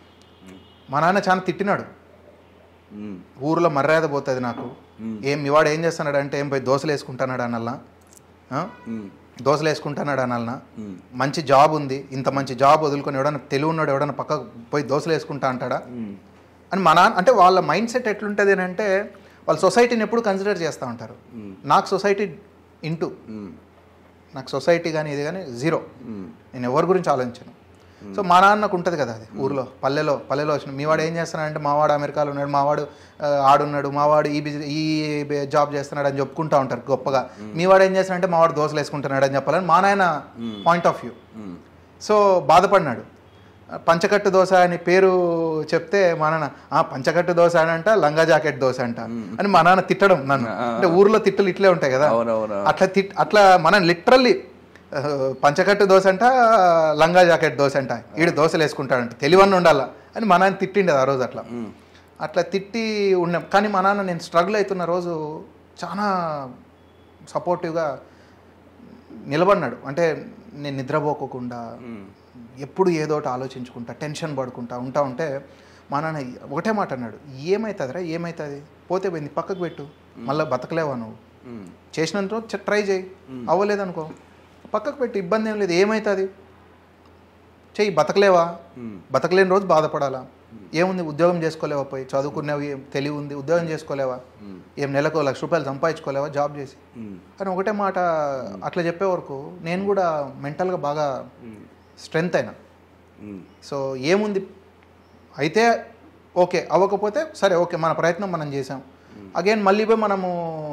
మా నాన్న చాలా తిట్టినాడు మ్మ్. ఊరిలో మర్యాద పోతుంది నాకు మ్మ్. ఏం ఇవాడు ఏం చేస్తున్నాడు అంటే ఏం పోయి దోశలు వేసుకుంటున్నాడు అనల్లా ఆ? మ్మ్. దోశలు వేసుకుంటున్నాడు అనల్లా మ్మ్. మంచి జాబ్ ఉంది ఇంత మంచి జాబ్ వదులుకొని ఎవడన్నా తెలివి ఉన్నాడు ఎవడన్నా పక్కకు పోయి దోశలు వేసుకుంటా అంటాడా మ్మ్. అని మా నాన్న అంటే వాళ్ళ మైండ్ సెట్ ఎట్లుంటుంది అని అంటే వాళ్ళు సొసైటీని ఎప్పుడు కన్సిడర్ చేస్తూ ఉంటారు మ్మ్. నాకు సొసైటీ ఇంటూ మ్మ్. నాకు సొసైటీ కానీ ఇది కానీ జీరో మ్మ్. నేను ఎవరి గురించి ఆలోచించను సో మా నాన్నకు ఉంటుంది కదా అది ఊర్లో పల్లెలో పల్లెలో వచ్చిన మీ వాడు ఏం చేస్తున్నాడంటే మావాడు అమెరికాలో ఉన్నాడు మావాడు ఆ, ఆడున్నాడు మావాడు ఈ బిజినెస్ ఈ బి- జాబ్ చేస్తున్నాడు అని చెప్పుకుంటా ఉంటారు గొప్పగా మీ వాడు ఏం చేస్తున్నాడంటే మావాడు దోశలు వేసుకుంటున్నాడు అని చెప్పాలని మా నాయన పాయింట్ ఆఫ్ వ్యూ మ్మ్. సో బాధపడినాడు పంచకట్టు దోశ అని పేరు చెప్తే మా నాన్న "ఆ, పంచకట్టు దోశ అని అంట లంగా జాకెట్ దోశ అంట అని మా నాన్న తిట్టడం నన్ను అంటే ఊర్లో తిట్టులు ఇట్లే ఉంటాయి కదా అవునవును అట్లా తిట్ అట్లా మనం లిటరల్లీ పంచకట్టు దోశ అంట లంగా జాకెట్ దోశ అంట ఈడు దోశలు వేసుకుంటాడంట తెలివన్న ఉండాల అని మా నాన్న తిట్టిండు ఆ రోజు అట్లా మ్మ్. అట్లా తిట్టి ఉన్నాం కానీ మా నాన్న నేను స్ట్రగుల్ అవుతున్న రోజు చాలా సపోర్టివ్గా నిలబడినాడు అంటే నేను నిద్రపోకోకుండా మ్మ్. ఎప్పుడు ఏదో ఒకటి ఆలోచించుకుంటా టెన్షన్ పడుకుంటా ఉంటా ఉంటే మా నాన్న ఒకటే మాట అన్నాడు ఏమవుతుందిరా ఏమవుతుంది పోతే పోయింది పక్కకు పెట్టు మళ్ళీ బతకలేవా నువ్వు మ్మ్. చేసినంత ట్రై చేయి అవ్వలేదనుకో పక్కకు పెట్టి ఇబ్బంది ఏం లేదు ఏమవుతుంది చెయ్యి బతకలేవా మ్మ్. బతకలేని రోజు బాధపడాలా ఏముంది ఉద్యోగం చేసుకోలేవా పోయి చదువుకునేవి తెలివి ఉంది ఉద్యోగం చేసుకోలేవా మ్మ్. ఏం నెలకు లక్ష రూపాయలు సంపాదించుకోలేవా జాబ్ చేసి మ్మ్. అని ఒకటే మాట అట్లా చెప్పే వరకు నేను కూడా మెంటల్గా బాగా మ్మ్. స్ట్రెంగ్త్ అయినా మ్మ్. సో ఏముంది అయితే ఓకే అవ్వకపోతే సరే ఓకే మన ప్రయత్నం మనం చేసాం అగైన్ మళ్ళీ పోయి మనము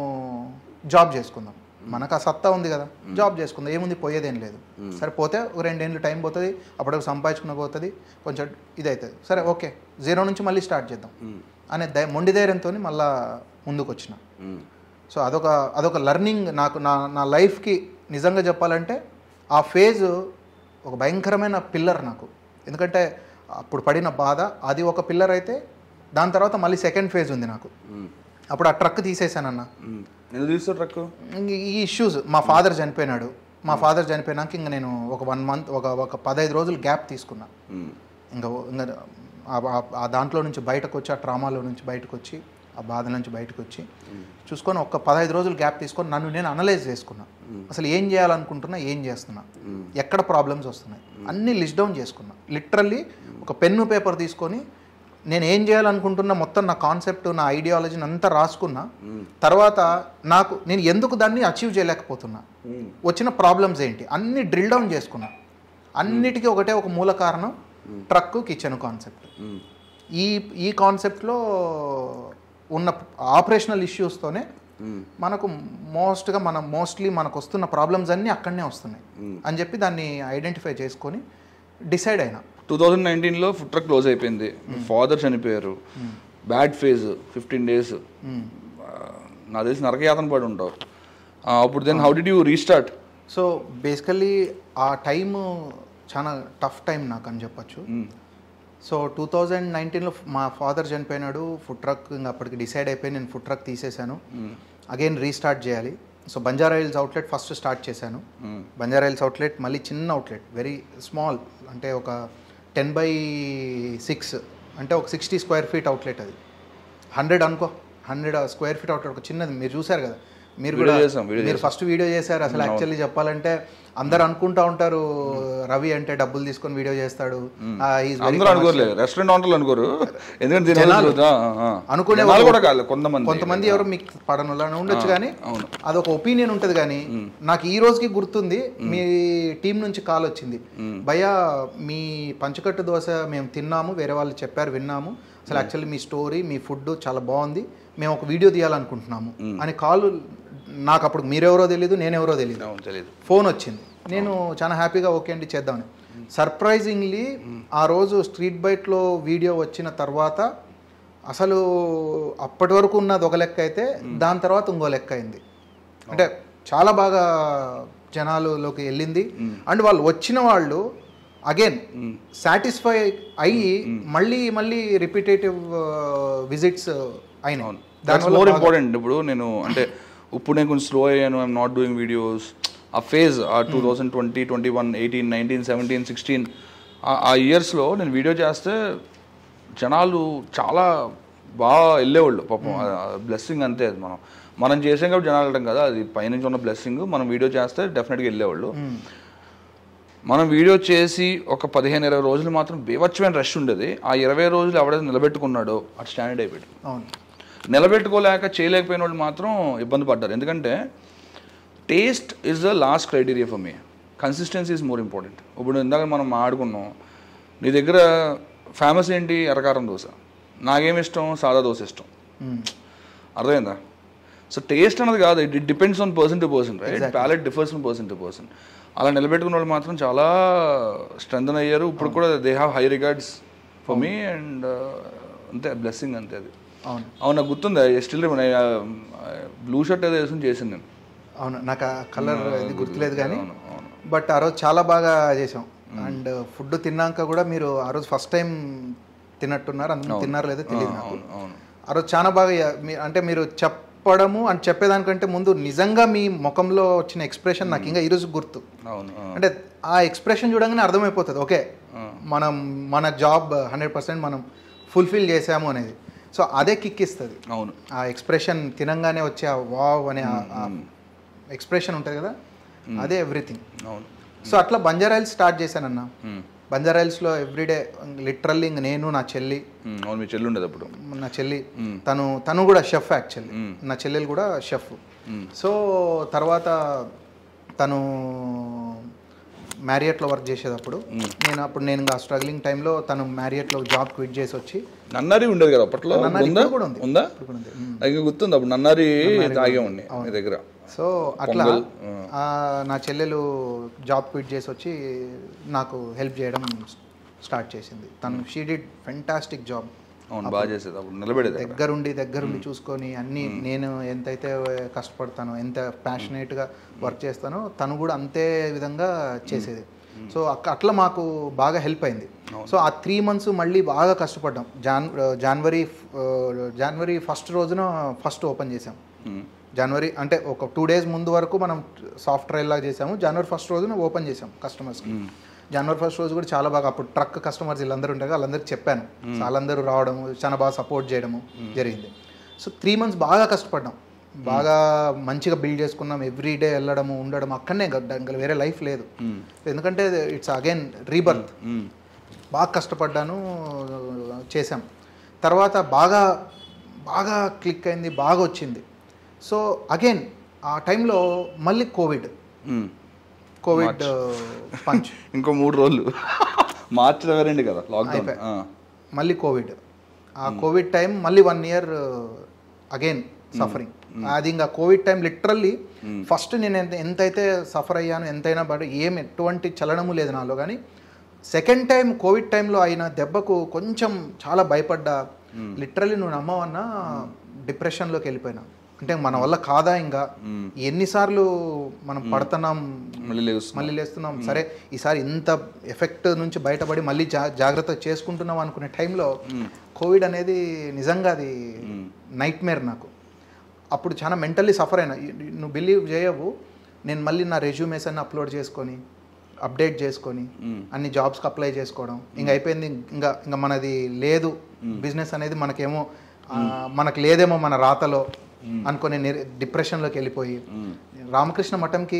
జాబ్ చేసుకుందాం మనకు ఆ సత్తా ఉంది కదా జాబ్ చేసుకుందాం ఏముంది పోయేదేం లేదు సరే పోతే ఒక రెండేళ్ళు టైం పోతుంది అప్పటికి సంపాదించుకున్న పోతుంది కొంచెం ఇది అవుతుంది సరే ఓకే జీరో నుంచి మళ్ళీ స్టార్ట్ చేద్దాం మ్మ్. అనే ధై మొండి ధైర్యంతో మళ్ళా ముందుకు వచ్చిన మ్మ్. సో అదొక అదొక లర్నింగ్ నాకు నా నా లైఫ్కి నిజంగా చెప్పాలంటే ఆ ఫేజ్ ఒక భయంకరమైన పిల్లర్ నాకు ఎందుకంటే అప్పుడు పడిన బాధ అది ఒక పిల్లర్ అయితే దాని తర్వాత మళ్ళీ సెకండ్ ఫేజ్ ఉంది నాకు మ్మ్. అప్పుడు ఆ ట్రక్ తీసేసానన్న మ్మ్. ఎందుకు తీస్తావు ట్రక్ ఇంక ఈ ఇష్యూస్ మా ఫాదర్ చనిపోయినాడు మా ఫాదర్ చనిపోయినాక ఇంక నేను ఒక వన్ మంత్ ఒక ఒక పదహైదు రోజులు గ్యాప్ తీసుకున్నా మ్మ్. ఇంకా ఇంకా ఆ- ఆ- ఆ దాంట్లో నుంచి బయటకు వచ్చి ఆ ట్రామాలో నుంచి బయటకు వచ్చి ఆ బాధ నుంచి బయటకు వచ్చి చూసుకొని ఒక పదహైదు రోజులు గ్యాప్ తీసుకొని నన్ను నేను అనలైజ్ చేసుకున్నా అసలు ఏం చేయాలనుకుంటున్నా ఏం చేస్తున్నా ఎక్కడ ప్రాబ్లమ్స్ వస్తున్నాయి అన్నీ లిస్ట్ డౌన్ చేసుకున్నా లిటరల్లీ ఒక పెన్ను పేపర్ తీసుకొని నేను ఏం చేయాలనుకుంటున్న మొత్తం నా కాన్సెప్ట్ నా ఐడియాలజీని అంతా రాసుకున్నా తర్వాత నాకు నేను ఎందుకు దాన్ని అచీవ్ చేయలేకపోతున్నా మ్మ్. వచ్చిన ప్రాబ్లమ్స్ ఏంటి అన్ని డ్రిల్ డౌన్ చేసుకున్నా అన్నిటికీ ఒకటే ఒక మూల కారణం ట్రక్ కిచెన్ కాన్సెప్ట్ మ్మ్. ఈ ఈ కాన్సెప్ట్లో ఉన్న ఆపరేషనల్ ఇష్యూస్తోనే మ్మ్. మనకు మోస్ట్గా మనం మోస్ట్లీ మనకు వస్తున్న ప్రాబ్లమ్స్ అన్నీ అక్కడనే వస్తున్నాయి అని చెప్పి దాన్ని ఐడెంటిఫై చేసుకొని డిసైడ్ అయినా టూ థౌజండ్ నైన్టీన్లో ఫుడ్ ట్రక్ క్లోజ్ అయిపోయింది ఫాదర్ చనిపోయారు బ్యాడ్ ఫేజ్ ఫిఫ్టీన్ డేస్ నా తెలిసి నరకయాతన పడి ఉంటావు ఆ, అప్పుడు then how did you restart so basically ఆ టైము చాలా టఫ్ టైం నాకు అని చెప్పచ్చు సో టూ థౌజండ్ నైన్టీన్లో మా ఫాదర్ చనిపోయినాడు ఫుడ్ ట్రక్ ఇంకా అప్పటికి డిసైడ్ అయిపోయి నేను ఫుడ్ ట్రక్ తీసేశాను అగైన్ రీస్టార్ట్ చేయాలి so Banjara Hills outlet first start చేశాను బంజారా హిల్స్ అవుట్లెట్ మళ్ళీ చిన్న అవుట్లెట్ వెరీ స్మాల్ అంటే ఒక టెన్ బై సిక్స్ అంటే ఒక సిక్స్టీ స్క్వేర్ ఫీట్ అవుట్లెట్ అది హండ్రెడ్ అనుకో హండ్రెడ్ స్క్వేర్ ఫీట్ అవుట్లెట్ ఒక చిన్నది మీరు చూశారు కదా మీరు కూడా Video చేసాం, video మీరు ఫస్ట్ వీడియో చేశారు అసలు యాక్చువల్లీ చెప్పాలంటే అందరు అనుకుంటా ఉంటారు రవి అంటే డబ్బులు తీసుకొని వీడియో చేస్తాడు ఆ, he's very అందరూ అనుకోలేదు రెస్టారెంట్ ఓనర్లు అనుకోరు ఎందుకంటే దీని జనాలు. వల్ల- ఆ, ఆ, ఆ. అనుకునే జనాలు వాళ్ళు- కూడా కాదు కొంతమంది కొంతమంది ఎవరు మీకు పడనులని ఉండొచ్చు కానీ అవును. అదొక ఒపీనియన్ ఉంటుంది కానీ నాకు ఈ రోజుకి గుర్తుంది మీ టీం నుంచి కాల్ వచ్చింది భయ్యా మీ పంచకట్టు దోశ మేము తిన్నాము వేరే వాళ్ళు చెప్పారు విన్నాము అసలు యాక్చువల్లీ మీ స్టోరీ మీ ఫుడ్ చాలా బాగుంది మేము ఒక వీడియో తీయాలనుకుంటున్నాము అని కాల్ నాకు అప్పుడు మీరెవరో తెలియదు నేనెవరో తెలియదు అవును తెలియదు ఫోన్ వచ్చింది నేను చాలా హ్యాపీగా ఓకే అండి చేద్దామని సర్ప్రైజింగ్లీ ఆ రోజు స్ట్రీట్ బైట్లో వీడియో వచ్చిన తర్వాత అసలు అప్పటి వరకు ఉన్నది ఒక లెక్క అయితే దాని తర్వాత ఇంకో లెక్క అయింది అంటే చాలా బాగా జనాలలోకి వెళ్ళింది అండ్ వాళ్ళు వచ్చిన వాళ్ళు అగైన్ సాటిస్ఫై అయ్యి మళ్ళీ మళ్ళీ రిపీటేటివ్ విజిట్స్ అయినాయి దాట్స్ మోర్ ఇంపార్టెంట్ ఇప్పుడు నేను అంటే ఇప్పుడు నేను కొంచెం స్లో అయ్యాను ఐఎమ్ నాట్ డూయింగ్ వీడియోస్ ఆ ఫేజ్ ఆ two thousand twenty twenty one eighteen nineteen seventeen sixteen ఆ ఇయర్స్లో నేను వీడియో చేస్తే జనాలు చాలా బాగా వెళ్ళేవాళ్ళు పాపం బ్లెస్సింగ్ అంతే అది మనం మనం చేసాం కాబట్టి జనాలు వెళ్ళడం కదా అది పైనుంచి ఉన్న బ్లెస్సింగ్ మనం వీడియో చేస్తే డెఫినెట్గా వెళ్ళేవాళ్ళు మనం వీడియో చేసి ఒక పదిహేను ఇరవై రోజులు మాత్రం బీభత్సమైన రష్ ఉండేది ఆ ఇరవై రోజులు ఎవడైతే నిలబెట్టుకున్నాడో అటు స్టాండర్డ్ అయిపోయాడు అవును నిలబెట్టుకోలేక చేయలేకపోయిన వాళ్ళు మాత్రం ఇబ్బంది పడ్డారు ఎందుకంటే taste is the last criteria for me consistency is more important ఇప్పుడు ఇందాక మనం ఆడుకున్నాం నీ దగ్గర ఫేమస్ ఏంటి ఎర్రకారం దోశ నాకేమి ఇష్టం సాదా దోశ ఇష్టం మ్మ్. అర్థమైందా సో టేస్ట్ అన్నది కాదు it it depends on person to person right palate differs from person to person అలా నిలబెట్టుకున్న వాళ్ళు మాత్రం చాలా స్ట్రెంగ్ అయ్యారు ఇప్పుడు కూడా they have high regards for me and అంతే బ్లెస్సింగ్ అంతే అది అవును అవును నాకు గుర్తుంది స్టిల్ బ్లూ షర్ట్ ఏదో వేసుకుని చేసింది నేను అవును నాకు ఆ కలర్ ఇది గుర్తులేదు కానీ అవును అవును బట్ ఆ రోజు చాలా బాగా చేసాం అండ్ ఫుడ్ తిన్నాక కూడా మీరు ఆ రోజు ఫస్ట్ టైం తిన్నట్టున్నారు అందులో తిన్నారో లేదో తెలియదు నాకు అవును అవును ఆ రోజు చాలా బాగా మీ- అంటే మీరు చెప్పడము అండ్ చెప్పేదానికంటే ముందు నిజంగా మీ ముఖంలో వచ్చిన ఎక్స్ప్రెషన్ నాకు ఇంకా ఈరోజు గుర్తు అవును ఆ, అంటే ఆ ఎక్స్ప్రెషన్ చూడంగానే అర్థమైపోతుంది ఓకే మనం మన జాబ్ హండ్రెడ్ పర్సెంట్ మనం ఫుల్ఫిల్ చేసాము అనేది సో అదే కిక్ ఇస్తుంది అవును ఆ ఎక్స్ప్రెషన్ తినంగానే వచ్చే ఆ వావ్ అనే ఎక్స్ప్రెషన్ ఉంటుంది కదా అదే ఎవ్రీథింగ్ అవును సో అట్లా బంజారాయిల్స్ స్టార్ట్ చేశానన్న మ్మ్. బంజారాయిల్స్లో ఎవ్రీడే లిటరల్లీ ఇంక నేను నా చెల్లి మ్మ్. అవును మీ చెల్లి ఉండేది అప్పుడు నా చెల్లి తను తను కూడా షెఫ్ యాక్చువల్లీ నా చెల్లెలు కూడా షెఫ్ సో తర్వాత తను మ్యారియట్లో వర్క్ చేసేటప్పుడు నేను అప్పుడు నేను ఇంకా స్ట్రగ్లింగ్ టైంలో తను మ్యారియట్లో జాబ్ క్విట్ చేసి వచ్చి నన్నారి ఉండేది కదా అప్పట్లో నన్నారి ఉందా ఇప్పుడు కూడా ఉంది. ఉందా ఇప్పుడు కూడా ఉంది. నాకు ఇంకా గుర్తుంది అప్పుడు నన్నారి తాగేవాడిని మీ దగ్గర సో అట్లా ఆ, నా చెల్లెలు జాబ్ క్విట్ చేసి వచ్చి నాకు హెల్ప్ చేయడం స్టార్ట్ చేసింది తను షీ డిడ్ ఫెంటాస్టిక్ జాబ్ అవును బాగా చేసేది అప్పుడు నిలబడేది అక్కడ. దగ్గరుండి దగ్గరుండి చూసుకొని అన్ని నేను ఎంతైతే కష్టపడతానో ఎంత ప్యాషనేట్గా వర్క్ చేస్తానో తను కూడా అంతే విధంగా చేసేది సో అక్క అట్లా మాకు బాగా హెల్ప్ అయింది సో ఆ త్రీ మంత్స్ మళ్ళీ బాగా కష్టపడ్డాం జాన్ జనవరి జనవరి ఫస్ట్ రోజున ఫస్ట్ ఓపెన్ చేసాం మ్మ్. జనవరి అంటే ఒక టూ డేస్ ముందు వరకు మనం సాఫ్ట్వేర్ లాగా చేసాము జనవరి ఫస్ట్ రోజున ఓపెన్ చేసాం కస్టమర్స్కి జనవరి ఫస్ట్ రోజు కూడా చాలా బాగా అప్పుడు ట్రక్ కస్టమర్స్ వీళ్ళందరూ ఉంటారు కదా, వాళ్ళందరికీ చెప్పాను సో వాళ్ళందరూ రావడము చాలా బాగా సపోర్ట్ చేయడము జరిగింది సో త్రీ మంత్స్ బాగా కష్టపడ్డాం బాగా మంచిగా బిల్డ్ చేసుకున్నాం ఎవ్రీ డే వెళ్ళడము ఉండడం అక్కడనే ఇంకా ఇంకా వేరే లైఫ్ లేదు ఎందుకంటే ఇట్స్ అగైన్ రీబర్త్ మ్మ్. బాగా కష్టపడ్డాను చేశాం తర్వాత బాగా బాగా క్లిక్ అయింది బాగా వచ్చింది సో అగైన్ ఆ టైంలో మళ్ళీ కోవిడ్ మ్మ్. కోవిడ్ పంచ్ ఇంకో మూడు రోజులు మార్చి ఇరవై రెండు కదా లాక్డౌన్ ఆ. మళ్ళీ కోవిడ్ ఆ కోవిడ్ టైం మళ్ళీ వన్ ఇయర్ అగైన్ సఫరింగ్ అది ఇంకా కోవిడ్ టైం లిటరల్లీ ఫస్ట్ నేను ఎంత ఎంతైతే సఫర్ అయ్యాను ఎంతైనా బట్ ఏం ఎటువంటి చలనము లేదు నాలో కానీ సెకండ్ టైం కోవిడ్ టైంలో అయిన దెబ్బకు కొంచెం చాలా భయపడ్డా లిటరల్లీ నువ్వు నమ్మవన్నా డిప్రెషన్లోకి వెళ్ళిపోయినా అంటే మన వల్ల కాదా ఇంకా ఎన్నిసార్లు మనం పడుతున్నాం మళ్ళీ లేస్తుంది మళ్ళీ లేస్తున్నాం సరే ఈసారి ఇంత ఎఫెక్ట్ నుంచి బయటపడి మళ్ళీ జా జాగ్రత్త చేసుకుంటున్నాం అనుకునే టైంలో కోవిడ్ అనేది నిజంగా అది నైట్ మేర్ నాకు అప్పుడు చాలా మెంటల్లీ సఫర్ అయినా ఈ- నువ్వు బిలీవ్ చేయవు నేను మళ్ళీ నా రెజ్యూమేస్ అన్ని అప్లోడ్ చేసుకొని అప్డేట్ చేసుకొని అన్ని జాబ్స్కి అప్లై చేసుకోవడం ఇంకా అయిపోయింది ఇంకా ఇంకా మనది లేదు బిజినెస్ అనేది మనకేమో ఆ, మనకు లేదేమో మన రాతలో అనుకుని డిప్రెషన్లోకి వెళ్ళిపోయి రామకృష్ణ మఠంకి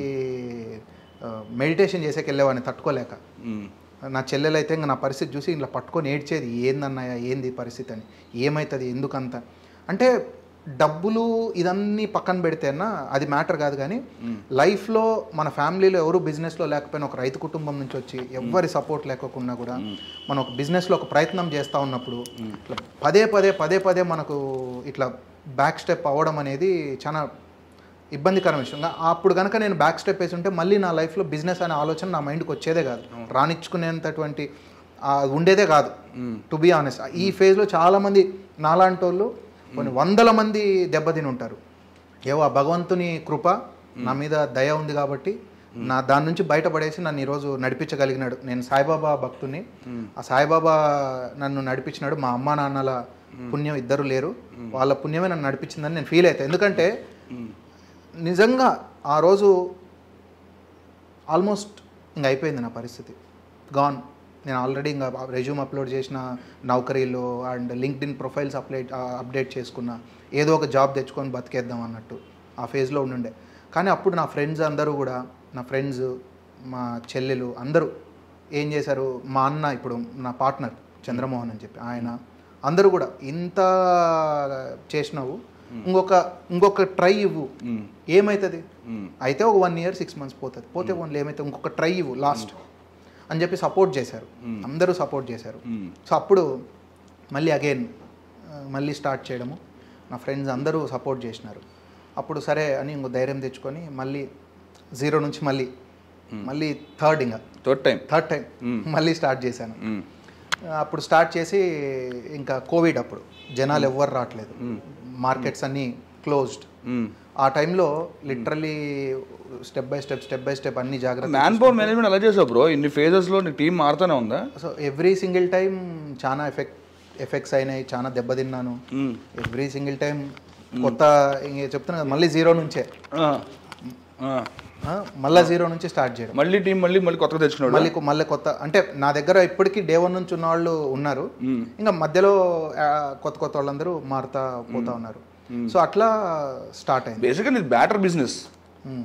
మెడిటేషన్ చేసేకి వెళ్ళేవాడిని తట్టుకోలేక మ్మ్. నా చెల్లెలు అయితే ఇంకా నా పరిస్థితి చూసి ఇలా పట్టుకొని ఏడ్చేది ఏందన్నయ్య ఏంది ఈ పరిస్థితి అని ఏమవుతుంది ఎందుకంత అంటే డబ్బులు ఇదన్నీ పక్కన పెడితేనా అది మ్యాటర్ కాదు కానీ లైఫ్లో మన ఫ్యామిలీలో ఎవరు బిజినెస్లో లేకపోయినా ఒక రైతు కుటుంబం నుంచి వచ్చి ఎవరి సపోర్ట్ లేకోకుండా కూడా మనం ఒక బిజినెస్లో ఒక ప్రయత్నం చేస్తూ ఉన్నప్పుడు ఇట్లా పదే పదే పదే పదే మనకు ఇట్లా బ్యాక్ స్టెప్ అవ్వడం అనేది చాలా ఇబ్బందికరం విషయం గా- అప్పుడు కనుక నేను బ్యాక్ స్టెప్ వేసి ఉంటే మళ్ళీ నా లైఫ్లో బిజినెస్ అనే ఆలోచన నా మైండ్కి వచ్చేదే కాదు రాణించుకునేంతటువంటి ఆ, ఉండేదే కాదు టు బీ ఆనెస్ట్ ఈ ఫేజ్లో చాలామంది నాలాంటి వాళ్ళు కొన్ని వందల మంది దెబ్బతిని ఉంటారు ఏవో ఆ భగవంతుని కృప నా మీద దయ ఉంది కాబట్టి నా దాని నుంచి బయటపడేసి నన్ను ఈరోజు నడిపించగలిగినాడు నేను సాయిబాబా భక్తుని ఆ సాయిబాబా నన్ను నడిపించినాడు మా అమ్మా నాన్నల పుణ్యం ఇద్దరు లేరు వాళ్ళ పుణ్యమే నన్ను నడిపించిందని నేను ఫీల్ అవుతాను ఎందుకంటే నిజంగా ఆ రోజు ఆల్మోస్ట్ ఇంక అయిపోయింది నా పరిస్థితి గాన్ నేను ఆల్రెడీ ఇంకా రెజ్యూమ్ అప్లోడ్ చేసిన నౌకరీలో and LinkedIn profiles update update చేసుకున్న ఏదో ఒక జాబ్ తెచ్చుకొని బతికేద్దాం అన్నట్టు ఆ ఫేజ్లో ఉండుండే కానీ అప్పుడు నా ఫ్రెండ్స్ అందరూ కూడా నా ఫ్రెండ్స్ మా చెల్లెలు అందరూ ఏం చేశారు మా అన్న ఇప్పుడు నా పార్ట్నర్ చంద్రమోహన్ అని చెప్పి ఆయన అందరూ కూడా ఇంత చేసినావు ఇంకొక ఇంకొక ట్రై ఇవ్వు ఏమవుతుంది అయితే ఒక వన్ ఇయర్ సిక్స్ మంత్స్ పోతుంది పోతే ఓన్లీ ఏమైతే ఇంకొక ట్రై ఇవ్వు లాస్ట్ అని చెప్పి సపోర్ట్ చేశారు అందరూ సపోర్ట్ చేశారు సో అప్పుడు మళ్ళీ అగైన్ మళ్ళీ స్టార్ట్ చేయడము నా ఫ్రెండ్స్ అందరూ సపోర్ట్ చేసినారు అప్పుడు సరే అని ఇంకో ధైర్యం తెచ్చుకొని మళ్ళీ జీరో నుంచి మళ్ళీ మళ్ళీ థర్డ్ ఇంకా థర్డ్ టైం థర్డ్ టైం మళ్ళీ స్టార్ట్ చేశాను అప్పుడు స్టార్ట్ చేసి ఇంకా కోవిడ్ అప్పుడు జనాలు ఎవ్వరు రావట్లేదు మార్కెట్స్ అన్నీ క్లోజ్డ్ ఆ టైంలో literally step by step step by step అన్ని జాగ్రత్త మ్యాన్ పవర్ మేనేజ్మెంట్ ఎలా చేసావు బ్రో ఇన్ని ఫేజెస్లో నీ టీం మారుతూనే ఉందా సో ఎవ్రీ సింగిల్ టైం చాలా ఎఫెక్ట్ ఎఫెక్ట్స్ అయినాయి చాలా దెబ్బతిన్నాను ఎవ్రీ సింగిల్ టైం కొత్త ఇంక చెప్తున్నా కదా మళ్ళీ జీరో నుంచే ఆ. ఆ. ఆ, మళ్ళా జీరో నుంచి స్టార్ట్ చేయడం మళ్ళీ టీం మళ్ళీ మళ్ళీ కొత్తగా తెచ్చుకున్నాడు మళ్ళీ కొ- మళ్ళీ కొత్త అంటే నా దగ్గర ఇప్పటికీ డే వన్ నుంచి ఉన్న వాళ్ళు ఉన్నారు ఇంకా మధ్యలో ఆ, కొత్త కొత్త వాళ్ళందరూ మారుతా పోతా ఉన్నారు సో అట్లా స్టార్ట్ అయింది బేసిక్గా నీది బ్యాటర్ బిజినెస్ ఉమ్,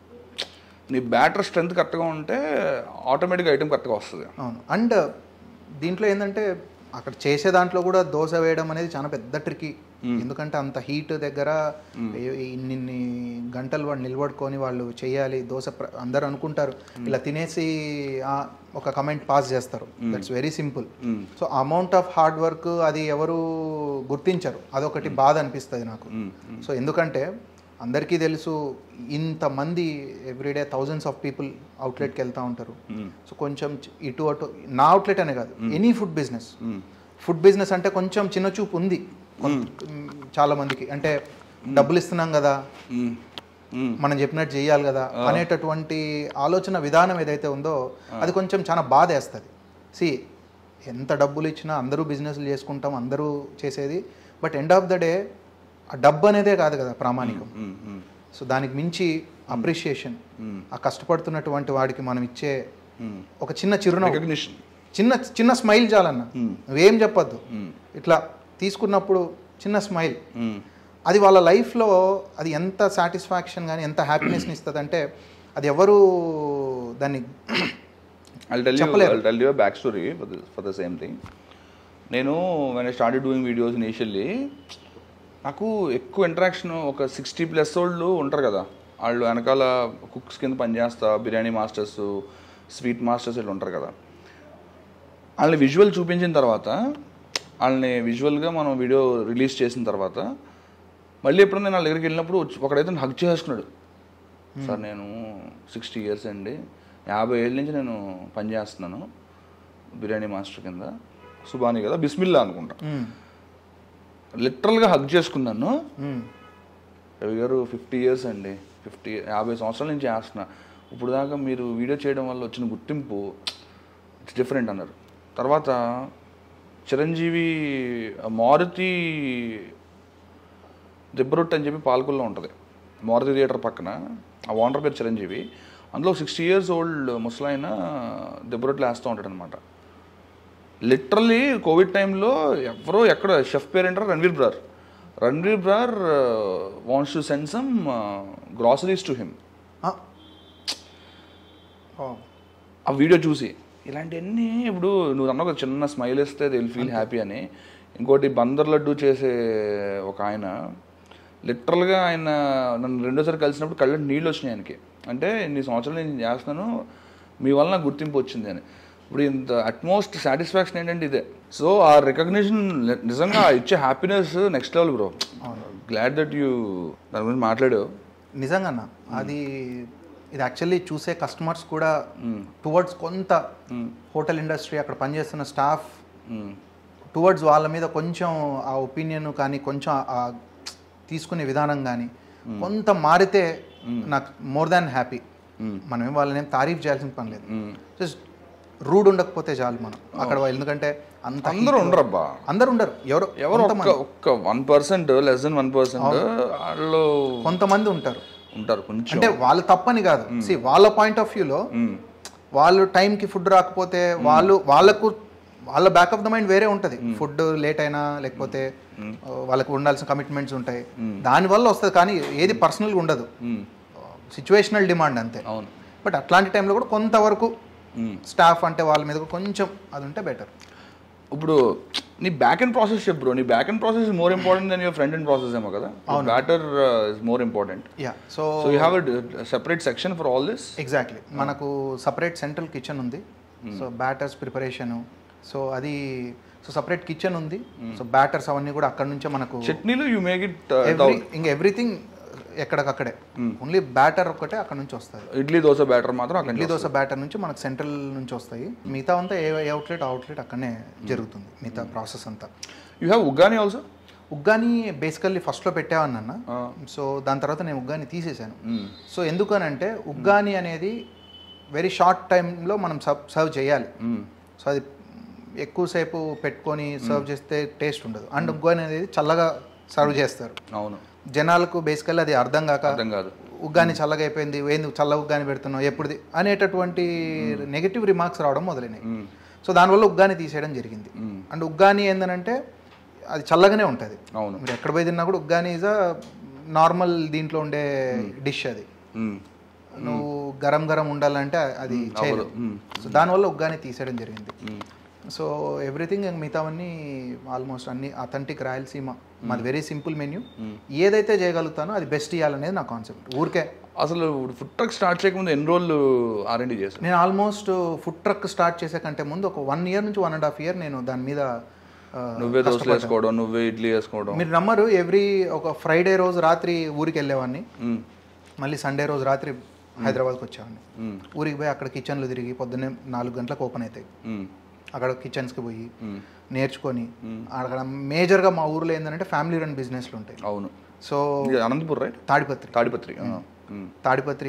నీ బ్యాటర్ స్ట్రెంత్ కరెక్ట్గా ఉంటే ఆటోమేటిక్ ఐటమ్ కరెక్ట్గా వస్తుంది అవును అండ్ దీంట్లో ఏంటంటే అక్కడ చేసే దాంట్లో కూడా దోశ వేయడం అనేది చాలా పెద్ద ట్రికీ ఎందుకంటే అంత హీట్ దగ్గర ఏ- ఇన్ని గంటలు వాడు నిలబడుకొని వాళ్ళు చేయాలి దోశ ప్ర- అందరూ అనుకుంటారు ఇలా తినేసి ఆ, ఒక కమెంట్ పాస్ చేస్తారు that's very simple so amount of hard work అది ఎవరు గుర్తించరు అదొకటి బాధ అనిపిస్తుంది నాకు సో ఎందుకంటే అందరికీ తెలుసు ఇంతమంది ఎవ్రీడే థౌజండ్స్ ఆఫ్ పీపుల్ అవుట్లెట్కి వెళ్తూ ఉంటారు సో కొంచెం చ- ఇటు అటు నా అవుట్లెట్ అనే కాదు any food business food business అంటే కొంచెం చిన్న చూపు ఉంది కొంత- చాలా మందికి అంటే డబ్బులు ఇస్తున్నాం కదా మనం చెప్పినట్టు చేయాలి కదా అనేటటువంటి ఆలోచన విధానం ఏదైతే ఉందో అది కొంచెం చాలా బాధ వేస్తుంది సి ఎంత డబ్బులు ఇచ్చినా అందరూ బిజినెస్లు చేసుకుంటాం అందరూ చేసేది but end of the day ఆ డబ్బు అనేదే కాదు కదా ప్రామాణికం సో దానికి మించి అప్రిషియేషన్ ఆ కష్టపడుతున్నటువంటి వాడికి మనం ఇచ్చే ఒక చిన్న చిరునవ్వు రికగ్నిషన్ చిన్న చిన్న స్మైల్ చాలన్న నువ్వేం చెప్పొద్దు ఇట్లా తీసుకున్నప్పుడు చిన్న స్మైల్ అది వాళ్ళ లైఫ్లో అది ఎంత సాటిస్ఫాక్షన్ కానీ ఎంత హ్యాపీనెస్ని ఇస్తుంది అంటే అది ఎవరు దాన్ని I tell you I tell you back story for the same thing నేను when I started doing videos initially నాకు ఎక్కువ ఇంటరాక్షన్ ఒక సిక్స్టీ ప్లస్ వాళ్ళు ఉంటారు కదా వాళ్ళు వెనకాల కుక్స్ కింద పనిచేస్తా బిర్యానీ మాస్టర్స్ స్వీట్ మాస్టర్స్ వీళ్ళు ఉంటారు కదా వాళ్ళని విజువల్ చూపించిన తర్వాత వాళ్ళని విజువల్గా మనం వీడియో రిలీజ్ చేసిన తర్వాత మళ్ళీ ఎప్పుడైనా నేను వాళ్ళ దగ్గరికి వెళ్ళినప్పుడు వచ్చి- ఒకడైతే హక్ చేసుకున్నాడు సార్ నేను సిక్స్టీ ఇయర్స్ అండి యాభై ఏళ్ళ నుంచి నేను పనిచేస్తున్నాను బిర్యానీ మాస్టర్ కింద సుబాని కదా బిస్మిల్లా అనుకుంటా మ్మ్. లిటరల్గా హక్ చేసుకున్నాను మ్మ్. రవి గారు ఫిఫ్టీ ఇయర్స్ అండి ఫిఫ్టీ యాభై సంవత్సరాల నుంచి చేస్తున్నా ఇప్పుడు దాకా మీరు వీడియో చేయడం వల్ల వచ్చిన గుర్తింపు ఇట్స్ డిఫరెంట్ అన్నారు తర్వాత చిరంజీవి మారుతి దిబ్బరొట్టు అని చెప్పి పాలకుల్లో ఉంటుంది మారుతి థియేటర్ పక్కన ఆ ఓనర్ పేరు చిరంజీవి అందులో సిక్స్టీ ఇయర్స్ ఓల్డ్ ముసలాయన దిబ్బరొట్లు వేస్తూ ఉంటాడు అనమాట లిటరల్లీ కోవిడ్ టైంలో ఎవరో ఎక్కడ షెఫ్ పేరు ఏంటారు Ranveer Brar Ranveer Brar wants to send some groceries to him ఆ. ఓ. ఆ వీడియో చూసి ఇలాంటివన్నీ ఇప్పుడు నువ్వు అన్న ఒక చిన్న స్మైల్ ఇస్తే దే విల్ ఫీల్ హ్యాపీ అని ఇంకోటి బందర్ లడ్డు చేసే ఒక ఆయన లిటరల్గా ఆయన నన్ను రెండోసారి కలిసినప్పుడు కళ్ళ నీళ్ళు వచ్చినాయి ఆయనకి అంటే ఇన్ని సంవత్సరాలు నేను చేస్తున్నాను మీ వల్ల నాకు గుర్తింపు వచ్చింది అని ఇప్పుడు ఇంత అట్మోస్ట్ సాటిస్ఫాక్షన్ ఏంటంటే ఇదే సో ఆ రికగ్నిషన్ నిజంగా ఆ ఇచ్చే happiness next level bro glad that you దాని గురించి మాట్లాడావు నిజంగా అది ఇది యాక్చువల్లీ చూసే కస్టమర్స్ కూడా టువర్డ్స్ కొంత హోటల్ ఇండస్ట్రీ అక్కడ పనిచేస్తున్న స్టాఫ్ టువర్డ్స్ వాళ్ళ మీద కొంచెం ఆ ఒపీనియన్ కానీ కొంచెం ఆ తీసుకునే విధానం కానీ కొంత మారితే నాకు మోర్ దాన్ హ్యాపీ మనం ఏం వాళ్ళని ఏం తారీఫ్ చేయాల్సిన పని లేదు జస్ట్ రూడ్ ఉండకపోతే చాలు మనం అక్కడ వాళ్ళు- ఎందుకంటే అంత అందరూ ఉండరబ్బా అందరు ఉండరు ఎవరు ఎవరు ఒక్క ఒక్క one percent less than one percent వాళ్ళు కొంతమంది ఉంటారు ఉంటారు కొంచెం అంటే వాళ్ళు తప్పని కాదు సి వాళ్ళ పాయింట్ ఆఫ్ వ్యూలో మ్మ్. వాళ్ళు టైంకి ఫుడ్ రాకపోతే వాళ్ళు వాళ్ళకు వాళ్ళ బ్యాక్ ఆఫ్ ద మైండ్ వేరే ఉంటుంది ఫుడ్ లేట్ అయినా లేకపోతే ఆ, వాళ్ళకి ఉండాల్సిన కమిట్మెంట్స్ ఉంటాయి దానివల్ల వస్తుంది కానీ ఏది పర్సనల్గా ఉండదు మ్మ్. సిచ్యువేషనల్ డిమాండ్ అంతే అవును బట్ అట్లాంటి టైంలో కూడా కొంతవరకు మ్మ్. స్టాఫ్ అంటే వాళ్ళ మీద కూడా కొంచెం అది ఉంటే బెటర్ ఇప్పుడు నీ బ్యాక్ అండ్ ప్రాసెస్ చెప్పు బ్రో నీ back end process more important than your front end process ఏమో కదా batter is more important yeah so so you have separate section for all this exactly మనకు సపరేట్ సెంట్రల్ కిచెన్ ఉంది సో బ్యాటర్స్ ప్రిపరేషన్ సో అది సో సపరేట్ కిచెన్ ఉంది సో బ్యాటర్స్ అవన్నీ కూడా అక్కడ నుంచే మనకు చట్నీలు యూ మేక్ ఇట్ ఎవ్రీ ఇంక ఎవ్రీథింగ్ ఎక్కడికక్కడే ఓన్లీ బ్యాటర్ ఒక్కటే అక్కడ నుంచి వస్తుంది ఇడ్లీ దోశ బ్యాటర్ మాత్రం అక్కడ ఇడ్లీ దోశ బ్యాటర్ నుంచి మనకు సెంట్రల్ నుంచి వస్తాయి మిగతా అంతా ఏ అవుట్లెట్ అవుట్లెట్ అక్కడనే జరుగుతుంది మిగతా ప్రాసెస్ అంతా you have uggani also uggani basically ఫస్ట్లో పెట్టావని అన్న సో దాని తర్వాత నేను ఉగ్గాని తీసేశాను సో ఎందుకనంటే ఉగ్గాని అనేది వెరీ షార్ట్ టైంలో మనం సర్వ్ సర్వ్ చేయాలి సో అది ఎక్కువసేపు పెట్టుకొని సర్వ్ చేస్తే టేస్ట్ ఉండదు అండ్ ఉగ్గాని అనేది చల్లగా సర్వ్ చేస్తారు అవును జనాలకు బేసికల్లీ అది అర్థం కాక అర్థం కాదు ఉగ్గాని చల్లగా అయిపోయింది ఏంది చల్ల ఉగ్గాని పెడుతున్నావు ఎప్పుడుది అనేటటువంటి నెగిటివ్ రిమార్క్స్ రావడం మొదలైనాయి సో దానివల్ల ఉగ్గాని తీసేయడం జరిగింది అండ్ ఉగ్గాని ఏంటంటే అది చల్లగానే ఉంటుంది అవును మీరు ఎక్కడ పోయి తిన్నా కూడా ఉగ్గాని ఈజ్ అ నార్మల్ దీంట్లో ఉండే డిష్ అది మ్మ్. నువ్వు గరం గరం ఉండాలంటే అది చేయలేదు సో దానివల్ల ఉగ్గాని తీసేయడం జరిగింది సో ఎవ్రీథింగ్ మిగతావన్నీ ఆల్మోస్ట్ అన్ని అథెంటిక్ రాయలసీమ మాది వెరీ సింపుల్ మెన్యూ ఏదైతే చేయగలుగుతానో అది బెస్ట్ ఇవ్వాలనేది నా కాన్సెప్ట్ ఊరికే అసలు ఫుడ్ ట్రక్ స్టార్ట్ చేయకముందు ఎన్ని రోజులు ఆర్ఎండి చేశారు నేను ఆల్మోస్ట్ ఫుడ్ ట్రక్ స్టార్ట్ చేసే కంటే ముందు ఒక వన్ ఇయర్ నుంచి వన్ అండ్ హాఫ్ ఇయర్ నేను దాని మీద ఆ, నువ్వే దోశలు వేసుకోవడం నువ్వే ఇడ్లీ వేసుకోవడం మీరు నమ్మరు ఎవ్రీ ఒక ఫ్రైడే రోజు రాత్రి ఊరికి వెళ్ళేవాడిని మ్మ్. మళ్ళీ సండే రోజు రాత్రి హైదరాబాద్కి వచ్చేవాడిని మ్మ్. ఊరికి పోయి అక్కడ కిచెన్లు తిరిగి పొద్దున్నే నాలుగు గంటలకు ఓపెన్ అవుతాయి మ్మ్. అక్కడ కిచెన్స్కి పోయి మ్మ్. నేర్చుకొని అక్కడ మేజర్గా మా ఊర్లో ఏంటంటే ఫ్యామిలీ రన్ బిజినెస్లు ఉంటాయి అవును సో ఇది అనంతపూర్ రైట్ తాడిపత్రి తాడిపత్రి ఆ. మ్మ్. తాడిపత్రి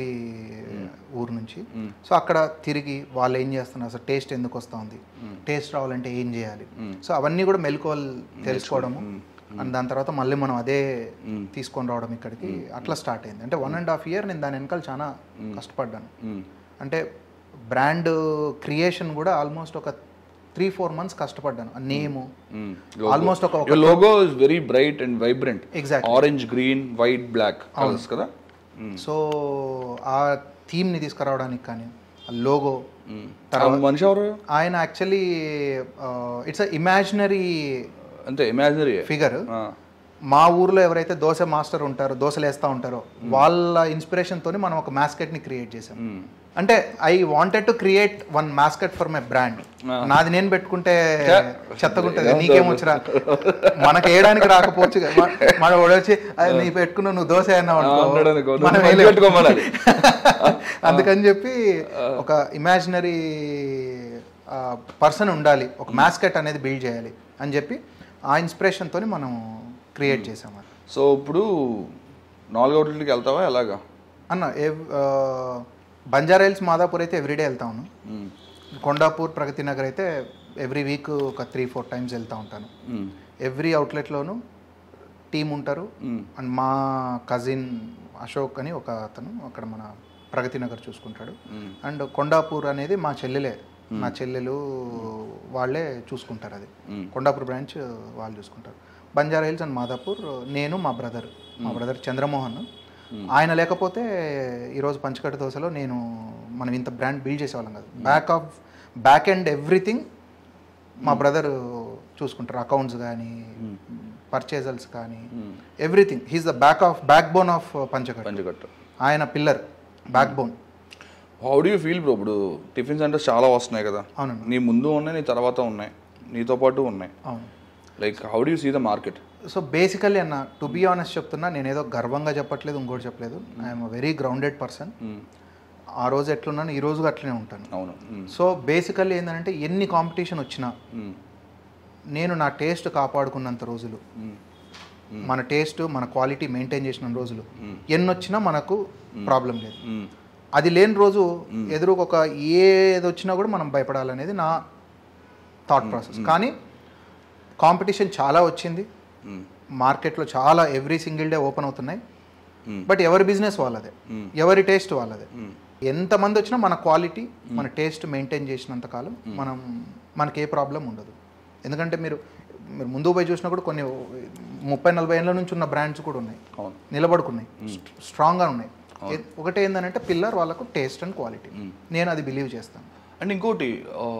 ఊరు నుంచి సో అక్కడ తిరిగి వాళ్ళు ఏం చేస్తున్నారు అసలు టేస్ట్ ఎందుకు వస్తూ ఉంది టేస్ట్ రావాలంటే ఏం చేయాలి సో అవన్నీ కూడా మెలకువలు తెలుసుకోవడము అండ్ దాని తర్వాత మళ్ళీ మనం అదే తీసుకొని రావడం ఇక్కడికి అట్లా స్టార్ట్ అయింది అంటే వన్ అండ్ హాఫ్ ఇయర్ నేను దాని వెనకాల చాలా కష్టపడ్డాను మ్మ్. అంటే బ్రాండ్ క్రియేషన్ కూడా ఆల్మోస్ట్ ఒక త్రీ ఫోర్ మంత్స్ కష్టపడ్డాను ఆ నేము మ్మ్. ఆల్మోస్ట్ ఒక Your logo is very bright and vibrant. Exactly. Orange, green, white, black colors కదా సో ఆ థీమ్ని తీసుకురావడానికి కానీ ఆ లోగో ఆ మనిషి ఎవరు ఆయన యాక్చువల్లీ ఇట్స్ అ ఇమాజినరీ అంతే ఇమాజినరీ ఫిగర్ మా ఊర్లో ఎవరైతే దోశ మాస్టర్ ఉంటారో దోశలు వేస్తూ ఉంటారో వాళ్ళ ఇన్స్పిరేషన్ తోని మనం ఒక మాస్కెట్ ని క్రియేట్ చేసాం అంటే I wanted to create one mascot for my brand నాది నేను పెట్టుకుంటే చెత్తగుంటది నీకేమొచ్చరా మనకి వేయడానికి రాకపోవచ్చు కదా. మన- మన వాడు వచ్చి "అది నీ పెట్టుకున్న నువ్వు దోశ అన్నావు అనుకో, అన్నాడనుకో, నువ్వు మనం మంచి వేయలేం. పెట్టుకోమనాలి. అందుకని చెప్పి ఒక ఇమాజినరీ పర్సన్ ఉండాలి ఒక మాస్కెట్ అనేది బిల్డ్ చేయాలి అని చెప్పి ఆ ఇన్స్పిరేషన్ తోని మనం క్రియేట్ చేసాం అది. సో ఇప్పుడు నాలుగు అవుట్లెట్కి వెళ్తావా ఎలాగా అన్న ఎవ్- ఆ, బంజారా హిల్స్ మాదాపూర్ అయితే ఎవ్రీడే వెళ్తా ఉన్నాను మ్మ్. కొండాపూర్ ప్రగతి నగర్ అయితే ఎవ్రీ వీక్ ఒక త్రీ ఫోర్ టైమ్స్ వెళ్తూ ఉంటాను మ్మ్. ఎవ్రీ అవుట్లెట్లోనూ టీం ఉంటారు మ్మ్. అండ్ మా కజిన్ అశోక్ అని ఒక అతను అక్కడ మన ప్రగతి నగర్ చూసుకుంటాడు మ్మ్. అండ్ కొండాపూర్ అనేది మా చెల్లెలే నా చెల్లెలు వాళ్ళే చూసుకుంటారు అది మ్మ్. కొండాపూర్ బ్రాంచ్ వాళ్ళు చూసుకుంటారు బంజారా హిల్స్ అండ్ మాదాపూర్ నేను మా బ్రదర్ మా బ్రదర్ చంద్రమోహన్ ఆయన లేకపోతే ఈరోజు పంచకట్ట దోశలో నేను మనం ఇంత బ్రాండ్ బిల్డ్ చేసేవాళ్ళం కాదు back of back and everything మా బ్రదర్ చూసుకుంటారు అకౌంట్స్ కానీ పర్చేజల్స్ కానీ everything he's the back of backbone of Panchakatta Panchakattu ఆయన pillar backbone how do you feel bro ఇప్పుడు టిఫిన్ సెంటర్స్ చాలా వస్తున్నాయి కదా అవునండి నీ ముందు ఉన్నాయి నీ తర్వాత ఉన్నాయి నీతో పాటు ఉన్నాయి అవును like how do you see the market so basically అన్న టు బీ ఆనెస్ట్ చెప్తున్నా నేను ఏదో గర్వంగా చెప్పట్లేదు ఇంకోటి చెప్పలేదు ఐఎమ్ వెరీ గ్రౌండెడ్ పర్సన్ ఆ రోజు ఎట్లున్నాను ఈ రోజు అట్లనే ఉంటాను అవును మ్మ్. సో బేసికల్లీ ఏంటంటే ఎన్ని కాంపిటీషన్ వచ్చినా మ్మ్. నేను నా టేస్ట్ కాపాడుకున్నంత రోజులు మ్మ్. మన టేస్ట్ మన క్వాలిటీ మెయింటైన్ చేసిన రోజులు మ్మ్. ఎన్ని వచ్చినా మనకు ప్రాబ్లం లేదు మ్మ్. అది లేని రోజు ఎదురు ఒక ఏది వచ్చినా కూడా మనం భయపడాలనేది నా థాట్ ప్రాసెస్ కానీ కాంపిటీషన్ చాలా వచ్చింది మ్మ్. మార్కెట్లో చాలా ఎవ్రీ సింగిల్ డే ఓపెన్ అవుతున్నాయి మ్మ్. బట్ ఎవరి బిజినెస్ వాళ్ళదే మ్మ్. ఎవరి టేస్ట్ వాళ్ళదే మ్మ్. ఎంతమంది వచ్చినా మన క్వాలిటీ మన టేస్ట్ మెయింటైన్ చేసినంత కాలం మనం మనకి ఏ ప్రాబ్లం ఉండదు ఎందుకంటే మీరు మీరు ముందు పోయి చూసినా కూడా కొన్ని ముప్పై నలభై ఏళ్ళ నుంచి ఉన్న బ్రాండ్స్ కూడా ఉన్నాయి అవును నిలబడుకున్నాయి స్ట్రాంగ్గా ఉన్నాయి ఏ- ఒకటి ఏంటంటే పిల్లర్ వాళ్ళకు టేస్ట్ అండ్ క్వాలిటీ నేను అది బిలీవ్ చేస్తాను అండ్ ఇంకోటి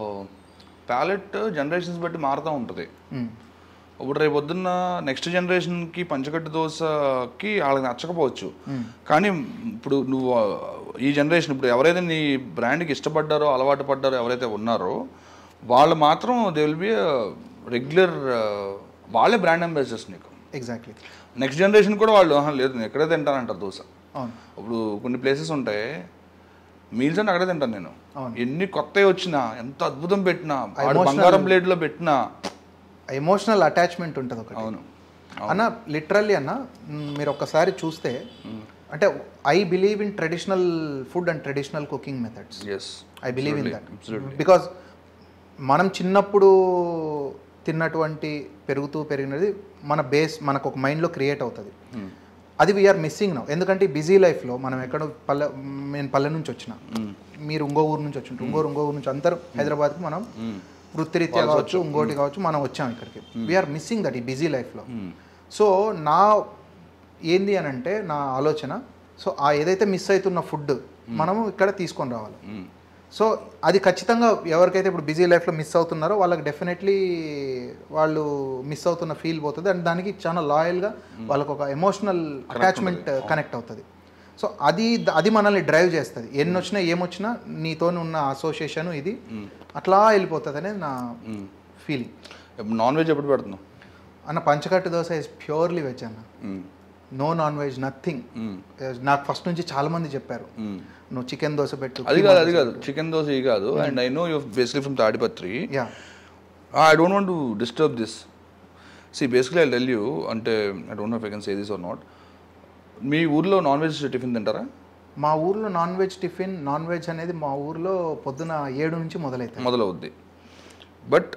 ప్యాలెట్ జనరేషన్స్ బట్టి మారుతూ ఉంటుంది మ్మ్. ఇప్పుడు రేపు పొద్దున్న నెక్స్ట్ జనరేషన్కి పంచకట్టు దోశకి వాళ్ళకి నచ్చకపోవచ్చు కానీ ఇప్పుడు నువ్వు ఆ, ఈ జనరేషన్ ఇప్పుడు ఎవరైతే నీ బ్రాండ్కి ఇష్టపడ్డారో అలవాటు పడ్డారో ఎవరైతే ఉన్నారో వాళ్ళు మాత్రం దే విల్ బి రెగ్యులర్ వాళ్ళే బ్రాండ్ అంబాసిడర్స్ నీకు ఎగ్జాక్ట్లీ నెక్స్ట్ జనరేషన్ కూడా వాళ్ళు "ఆహా, లేదు నేను ఎక్కడే తింటానంటారు దోశ అవును ఇప్పుడు కొన్ని ప్లేసెస్ ఉంటాయి మీల్స్ అంటే అక్కడే తింటాను నేను అవును. ఎన్ని కొత్తవి వచ్చినా ఎంత అద్భుతం పెట్టినా వాడు బంగారం ప్లేట్లో పెట్టినా ఎమోషనల్ అటాచ్మెంట్ ఉంటుంది ఒకటి అవును అన్న లిటరల్లీ అన్న మ్, మీరు ఒక్కసారి చూస్తే అంటే I believe in traditional food and traditional cooking methods yes I believe in that because మనం చిన్నప్పుడు తిన్నటువంటి పెరుగుతూ పెరిగినది మన బేస్ మనకు ఒక మైండ్లో క్రియేట్ అవుతుంది అది వీఆర్ మిస్సింగ్ నౌ ఎందుకంటే బిజీ లైఫ్లో మనం ఎక్కడ పల్లె నేను పల్లె నుంచి వచ్చిన మీరు ఇంకో ఊరు నుంచి వచ్చి ఇంకో ఇంకో ఊరు నుంచి అందరూ హైదరాబాద్కి మనం వృత్తిరీత్యా కావచ్చు ఇంకోటి కావచ్చు మనం వచ్చాం ఇక్కడికి వీఆర్ మిస్సింగ్ దట్ ఈ బిజీ లైఫ్లో సో నా ఏంది అని అంటే నా ఆలోచన సో ఆ ఏదైతే మిస్ అవుతున్న ఫుడ్ మనము ఇక్కడ తీసుకొని రావాలి సో అది ఖచ్చితంగా ఎవరికైతే ఇప్పుడు బిజీ లైఫ్లో మిస్ అవుతున్నారో వాళ్ళకి డెఫినెట్లీ వాళ్ళు మిస్ అవుతున్న ఫీల్ పోతుంది అండ్ దానికి చాలా లాయల్గా వాళ్ళకు ఒక ఎమోషనల్ అటాచ్మెంట్ కనెక్ట్ అవుతుంది సో అది అది మనల్ని డ్రైవ్ చేస్తుంది ఎన్ని వచ్చినా ఏమొచ్చినా నీతో ఉన్న అసోసియేషన్ ఇది అట్లా వెళ్ళిపోతుంది అనేది నా ఫీలింగ్ నాన్ వెజ్ ఎప్పుడు పెడుతున్నావు అన్న Panchakattu dosa is purely veg అన్న మ్మ్. నో నాన్ వెజ్ నథింగ్ మ్మ్. నాకు ఫస్ట్ నుంచి చాలా మంది చెప్పారు మ్మ్. నువ్వు చికెన్ దోశ పెట్టు అది కాదు అది కాదు చికెన్ దోశ ఇది కాదు and I know you basically from Tadipatri yeah I don't want to disturb this see basically I tell you అంటే I don't know I can say this are not మీ ఊర్లో నాన్ వెజ్ టిఫిన్ తింటారా మా ఊర్లో non veg tiffin non veg అనేది మా ఊర్లో పొద్దున ఏడు నుంచి మొదలవుతుంది మొదలవుద్ది బట్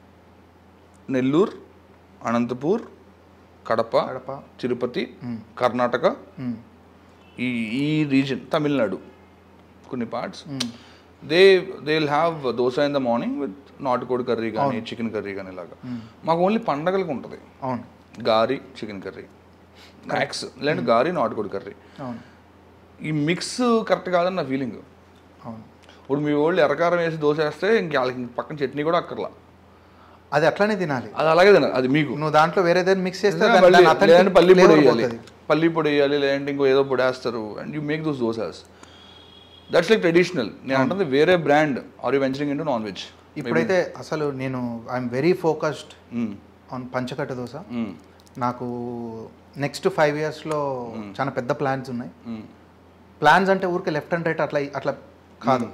నెల్లూరు అనంతపూర్ కడప కడప తిరుపతి కర్ణాటక మ్మ్. ఈ ఈ రీజన్ తమిళనాడు కొన్ని పార్ట్స్ మ్మ్. They they will have dosa in the morning with నాటుకోడి కర్రీ కానీ చికెన్ కర్రీ కానీ ఇలాగా మాకు ఓన్లీ పండగలకు ఉంటుంది అవును గారి చికెన్ కర్రీ మ్యాక్స్ లేదంటే గారి నాటుకోడి కర్రీ అవును ఈ మిక్స్ కరెక్ట్ కాదని నా ఫీలింగ్ అవును ఇప్పుడు మీ వాళ్ళు ఎర్రకారం వేసి దోశ వేస్తే ఇంక వాళ్ళకి పక్కన చట్నీ కూడా అక్కర్లా అది అట్లానే తినాలి అది అలాగే తినాలి అది మీకు నువ్వు దాంట్లో వేరే ఏదైనా మిక్స్ చేస్తే దాని- మళ్ళీ దాని authentic లేదంటే పల్లి పొడి flavor వేయాలి పోతుంది. పల్లి పొడి వేయాలి లేదంటే ఇంకో ఏదో పొడి వేస్తారు and you make dosa dosas that's like traditional నేను అంటుంది వేరే brand are you venturing into non veg ఇప్పుడైతే అసలు నేను I'm very focused on Panchakatta dosa నాకు నెక్స్ట్ ఫైవ్ ఇయర్స్లో చాలా పెద్ద ప్లాన్స్ ఉన్నాయి ప్లాన్స్ అంటే ఊరికే లెఫ్ట్ అండ్ రైట్ అట్లా అట్లా కాదు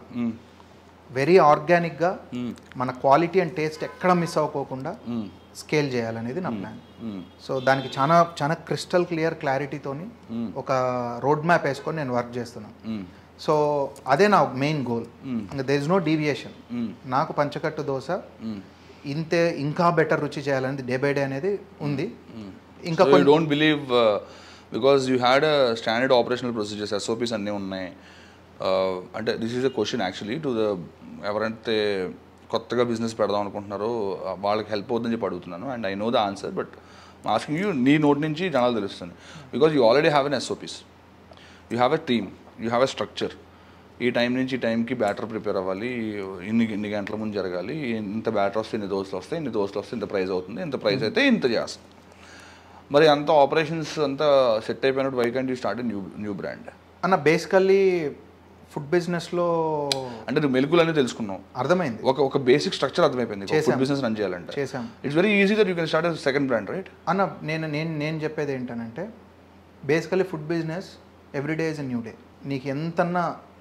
వెరీ ఆర్గానిక్గా మన క్వాలిటీ అండ్ టేస్ట్ ఎక్కడ మిస్ అవ్వకోకుండా స్కేల్ చేయాలనేది నా ప్లాన్ సో దానికి చాలా చాలా క్రిస్టల్ క్లియర్ క్లారిటీతోని ఒక రోడ్ మ్యాప్ వేసుకొని నేను వర్క్ చేస్తున్నాను సో అదే నా మెయిన్ గోల్ ఇంకా దెర్ ఇస్ నో డీవియేషన్ నాకు పంచకట్టు దోశ ఇంతే ఇంకా బెటర్ రుచి చేయాలనేది డే బై డే అనేది ఉంది ఇంకా you don't believe because you had standard operational procedures SOPs అన్నీ ఉన్నాయి Uh, అంటే this is a question actually to the ఎవరైతే కొత్తగా బిజినెస్ పెడదాం అనుకుంటున్నారో uh, వాళ్ళకి హెల్ప్ అవుతుందని చెప్పి అడుగుతున్నాను and I know the answer but asking you నీ నోట్ నుంచి జనాలు తెలుస్తుంది because you already have an SOPs you have a team you have a structure ఈ టైం నుంచి ఈ టైంకి బ్యాటర్ ప్రిపేర్ అవ్వాలి ఇన్ని ఇన్ని గంటల ముందు జరగాలి ఇంత బ్యాటర్ వస్తే ఇన్ని దోశలు వస్తాయి ఇన్ని దోశలు వస్తే ఇంత ప్రైస్ అవుతుంది ఇంత ప్రైస్ అయితే ఇంత చేస్తాం మరి అంత ఆపరేషన్స్ అంతా సెట్ అయిపోయినట్టు why can't you start new new brand అన్న బేసికల్లీ ఫుడ్ బిజినెస్లో అంటే నువ్వు మెలకులన్నీ తెలుసుకున్నావు అర్థమైంది ఒక ఒక బేసిక్ స్ట్రక్చర్ అర్థమైపోయింది ఫుడ్ చేశాం. బిజినెస్ రన్ చేయాలంటే చేశాం it's very easy that you can start second brand right అన్న నేను నేను నేను చెప్పేది ఏంటనంటే basically food business every day is a new day నీకు ఎంతన్నా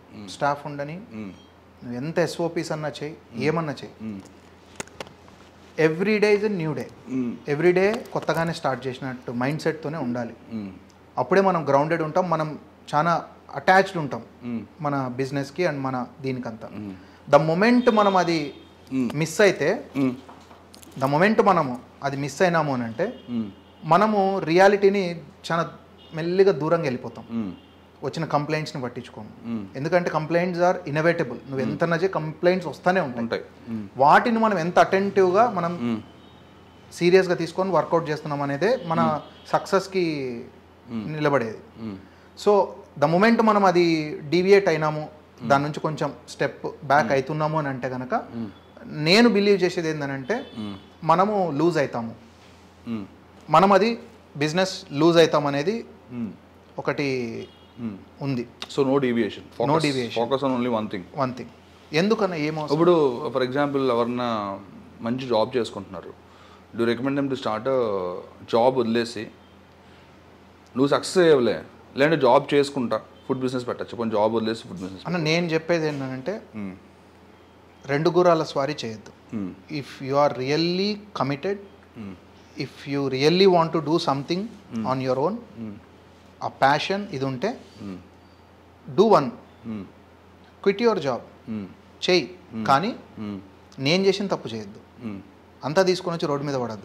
స్టాఫ్ ఉండని మ్మ్. నువ్వు ఎంత ఎస్ఓపీస్ అన్నా చేయి ఏమన్నా చేయి మ్మ్. Every day is a new day మ్మ్. ఎవ్రీ డే కొత్తగానే స్టార్ట్ చేసినట్టు మైండ్ సెట్తోనే ఉండాలి మ్మ్. అప్పుడే మనం గ్రౌండెడ్ ఉంటాం మనం చాలా అటాచ్డ్ ఉంటాం మ్మ్. మన బిజినెస్కి అండ్ మన దీనికంతా మ్మ్. ద మొమెంట్ మనం అది మ్మ్. మిస్ అయితే మ్మ్. ద మొమెంట్ మనము అది మిస్ అయినాము అని అంటే మ్మ్. మనము రియాలిటీని చాలా మెల్లిగా దూరంగా వెళ్ళిపోతాం మ్మ్. వచ్చిన కంప్లైంట్స్ని పట్టించుకోము మ్మ్. ఎందుకంటే కంప్లైంట్స్ ఆర్ ఇన్నోవేటబుల్ నువ్వు ఎంత నచ్చే కంప్లైంట్స్ వస్తూనే ఉంటాయి ఉంటాయి మ్మ్. వాటిని మనం ఎంత అటెంటివ్గా మనం మ్మ్. సీరియస్గా తీసుకొని వర్కౌట్ చేస్తున్నాం అనేదే మన సక్సెస్కి నిలబడేది మ్మ్. సో ద మూమెంట్ మనం అది డీవియేట్ అయినాము దాని నుంచి కొంచెం స్టెప్ బ్యాక్ అవుతున్నాము అని అంటే కనుక నేను బిలీవ్ చేసేది ఏంటంటే మ్మ్. మనము లూజ్ అవుతాము మ్మ్. మనం అది బిజినెస్ లూజ్ అవుతాం అనేది మ్మ్. ఒకటి మ్మ్. ఉంది so no deviation No deviation. Focus on only one thing one thing ఎందుకన్నా ఏమో ఇప్పుడు ఫర్ ఎగ్జాంపుల్ ఎవరన్నా మంచి జాబ్ చేసుకుంటున్నారు do recommend them to start job వదిలేసి నువ్వు సక్సెస్ అయ్యవులే లేదంటే జాబ్ చేసుకుంటా ఫుడ్ బిజినెస్ పెట్టచ్చు కొంచెం జాబ్ వదిలేసి ఫుడ్ బిజినెస్ అన్న నేను చెప్పేది ఏంటంటే రెండు గురాల స్వారీ చేయొద్దు if you are really committed if you really want to do something on your own ఆ ప్యాషన్ ఇది ఉంటే do one quit your job చెయ్యి కానీ నేను చేసిన తప్పు చేయొద్దు అంతా తీసుకొని వచ్చి రోడ్డు మీద పడద్దు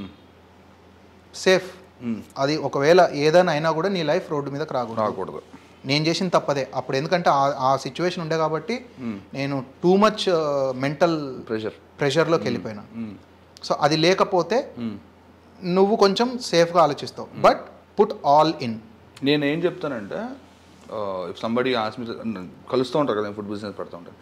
సేఫ్ అది ఒకవేళ ఏదైనా అయినా కూడా నీ లైఫ్ రోడ్డు మీదకి రాకూడదు రాకూడదు నేను చేసిన తప్పదే అప్పుడు ఎందుకంటే ఆ ఆ సిచ్యువేషన్ ఉండే కాబట్టి నేను టూ మచ్ మెంటల్ ప్రెషర్ ప్రెషర్లోకి వెళ్ళిపోయినా సో అది లేకపోతే నువ్వు కొంచెం సేఫ్గా ఆలోచిస్తావు బట్ పుట్ ఆల్ ఇన్ నేను ఏం చెప్తానంటే ఇఫ్ సంబడి ఆస్మి కలుస్తూ ఉంటారు కదా ఫుడ్ బిజినెస్ పెడతా ఉంటాను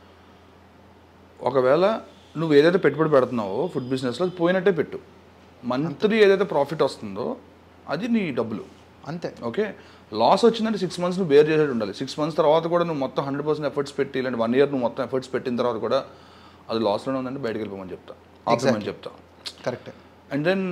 ఒకవేళ నువ్వు ఏదైతే పెట్టుబడి పెడుతున్నావో ఫుడ్ బిజినెస్లో అది పోయినట్టే పెట్టు మంత్లీ ఏదైతే ప్రాఫిట్ వస్తుందో అది నీ డబ్బులు అంతే ఓకే లాస్ వచ్చిందంటే సిక్స్ మంత్స్ నువ్వు బేర్ చేసేది ఉండాలి సిక్స్ మంత్స్ తర్వాత కూడా నువ్వు మొత్తం హండ్రెడ్ పర్సెంట్ ఎఫర్ట్స్ పెట్టి ఇలాంటి వన్ ఇయర్ నువ్వు మొత్తం ఎఫర్ట్స్ పెట్టిన తర్వాత కూడా అది లాస్లోనే ఉందంటే బయటకు వెళ్ళిపోమని చెప్తా ఆపమని చెప్తా కరెక్టే అండ్ దెన్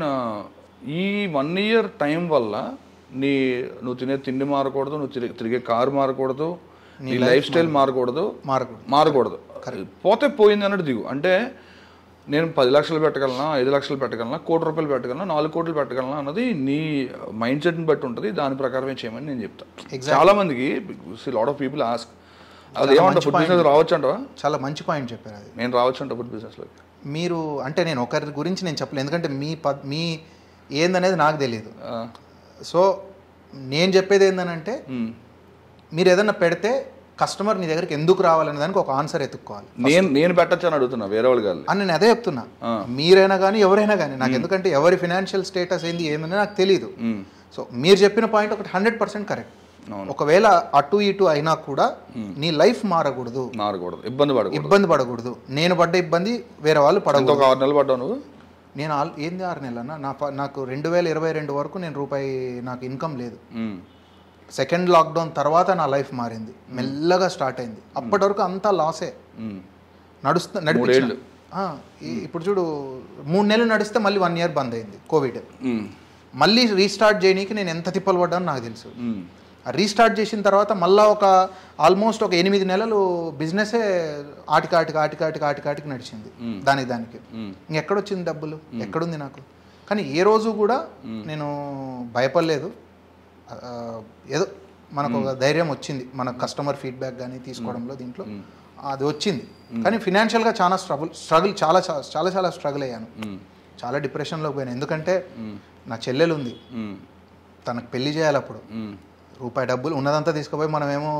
ఈ వన్ ఇయర్ టైం వల్ల నీ నువ్వు తినే తిండి మారకూడదు నువ్వు తిరిగే తిరిగే కారు మారకూడదు నీ లైఫ్ స్టైల్ మారకూడదు మారకూడదు మారకూడదు పోతే పోయింది అన్నట్టు దిగు అంటే నేను పది లక్షలు పెట్టగలనా ఐదు లక్షలు పెట్టగలనా కోటి రూపాయలు పెట్టగలనా నాలుగు కోట్లు పెట్టగలనా అన్నది నీ మైండ్ సెట్ని బట్టి ఉంటుంది దాని ప్రకారమే చేయమని నేను చెప్తాను చాలా మందికి లాట్ ఆఫ్ పీపుల్ ఆస్క్ అది ఏమంటా ఫుడ్ బిజినెస్ రావచ్చు అంటవా చాలా మంచి పాయింట్ చెప్పారు అది నేను రావచ్చు అంట ఫుడ్ బిజినెస్లోకి మీరు అంటే నేను ఒకరి గురించి నేను చెప్పలేదు ఎందుకంటే మీ ప మీ ఏందనేది నాకు తెలియదు సో నేను చెప్పేది ఏందనంటే మీరు ఏదన్నా పెడితే కస్టమర్ నీ దగ్గరికి ఎందుకు రావాలనే దానికి ఒక ఆన్సర్ ఎత్తుక్కోవాలి నేను నేను పెట్టచ్చు అని అడుగుతున్నా వేరే వాళ్ళు కాదు అని నేను అదే చెప్తున్నా మీరైనా కానీ ఎవరైనా కానీ నాకు ఎందుకంటే ఎవరి ఫినాన్షియల్ స్టేటస్ ఏంది ఏందని నాకు తెలియదు సో మీరు చెప్పిన పాయింట్ ఒకటి హండ్రెడ్ పర్సెంట్ కరెక్ట్ ఒకవేళ అటు ఇటు అయినా కూడా నీ లైఫ్ మారకూడదు మారకూడదు ఇబ్బంది పడకూడదు ఇబ్బంది పడకూడదు నేను పడ్డ ఇబ్బంది వేరే వాళ్ళు ఎంత పడకూడదు ఒక ఆరు నెలలు పడ్డావు నువ్వు నేను ఆల్ ఏంది ఆరు నెలలన్నా నా ప- నాకు రెండు వేల ఇరవై రెండు వరకు నేను రూపాయి నాకు ఇన్కమ్ లేదు మ్మ్. సెకండ్ లాక్డౌన్ తర్వాత నా లైఫ్ మారింది మెల్లగా స్టార్ట్ అయింది అప్పటి వరకు అంతా లాసే మ్మ్. నడుస్తు నడిపించిన ఆ, ఈ- ఇప్పుడు చూడు మూడు నెలలు నడిస్తే మళ్ళీ వన్ ఇయర్ బంద్ అయింది కోవిడ్ మ్మ్. మళ్ళీ రీస్టార్ట్ చేయనీకి నేను ఎంత తిప్పలు పడ్డానో నాకు తెలుసు మ్మ్. ఆ రీస్టార్ట్ చేసిన తర్వాత మళ్ళీ ఒక ఆల్మోస్ట్ ఒక ఎనిమిది నెలలు బిజినెసే ఆటికి ఆటికి ఆటికి ఆటికి ఆటికి ఆటికి నడిచింది దానికి దానికి మ్మ్. ఇంకెక్కడొచ్చింది డబ్బులు ఎక్కడుంది నాకు కానీ ఏ రోజు కూడా నేను భయపడలేదు ఆ, ఏదో మనకు ఒక ధైర్యం వచ్చింది మన కస్టమర్ ఫీడ్బ్యాక్ కానీ తీసుకోవడంలో దీంట్లో అది వచ్చింది కానీ ఫినాన్షియల్గా చాలా స్ట్రగుల్ స్ట్రగుల్ చాలా చాలా చాలా చాలా స్ట్రగుల్ అయ్యాను మ్మ్. చాలా డిప్రెషన్లోకి పోయాను ఎందుకంటే నా చెల్లెలు ఉంది మ్మ్. తనకు పెళ్లి చేయాలి అప్పుడు మ్మ్. రూపాయి డబ్బులు ఉన్నదంతా తీసుకుపోయి మనమేమో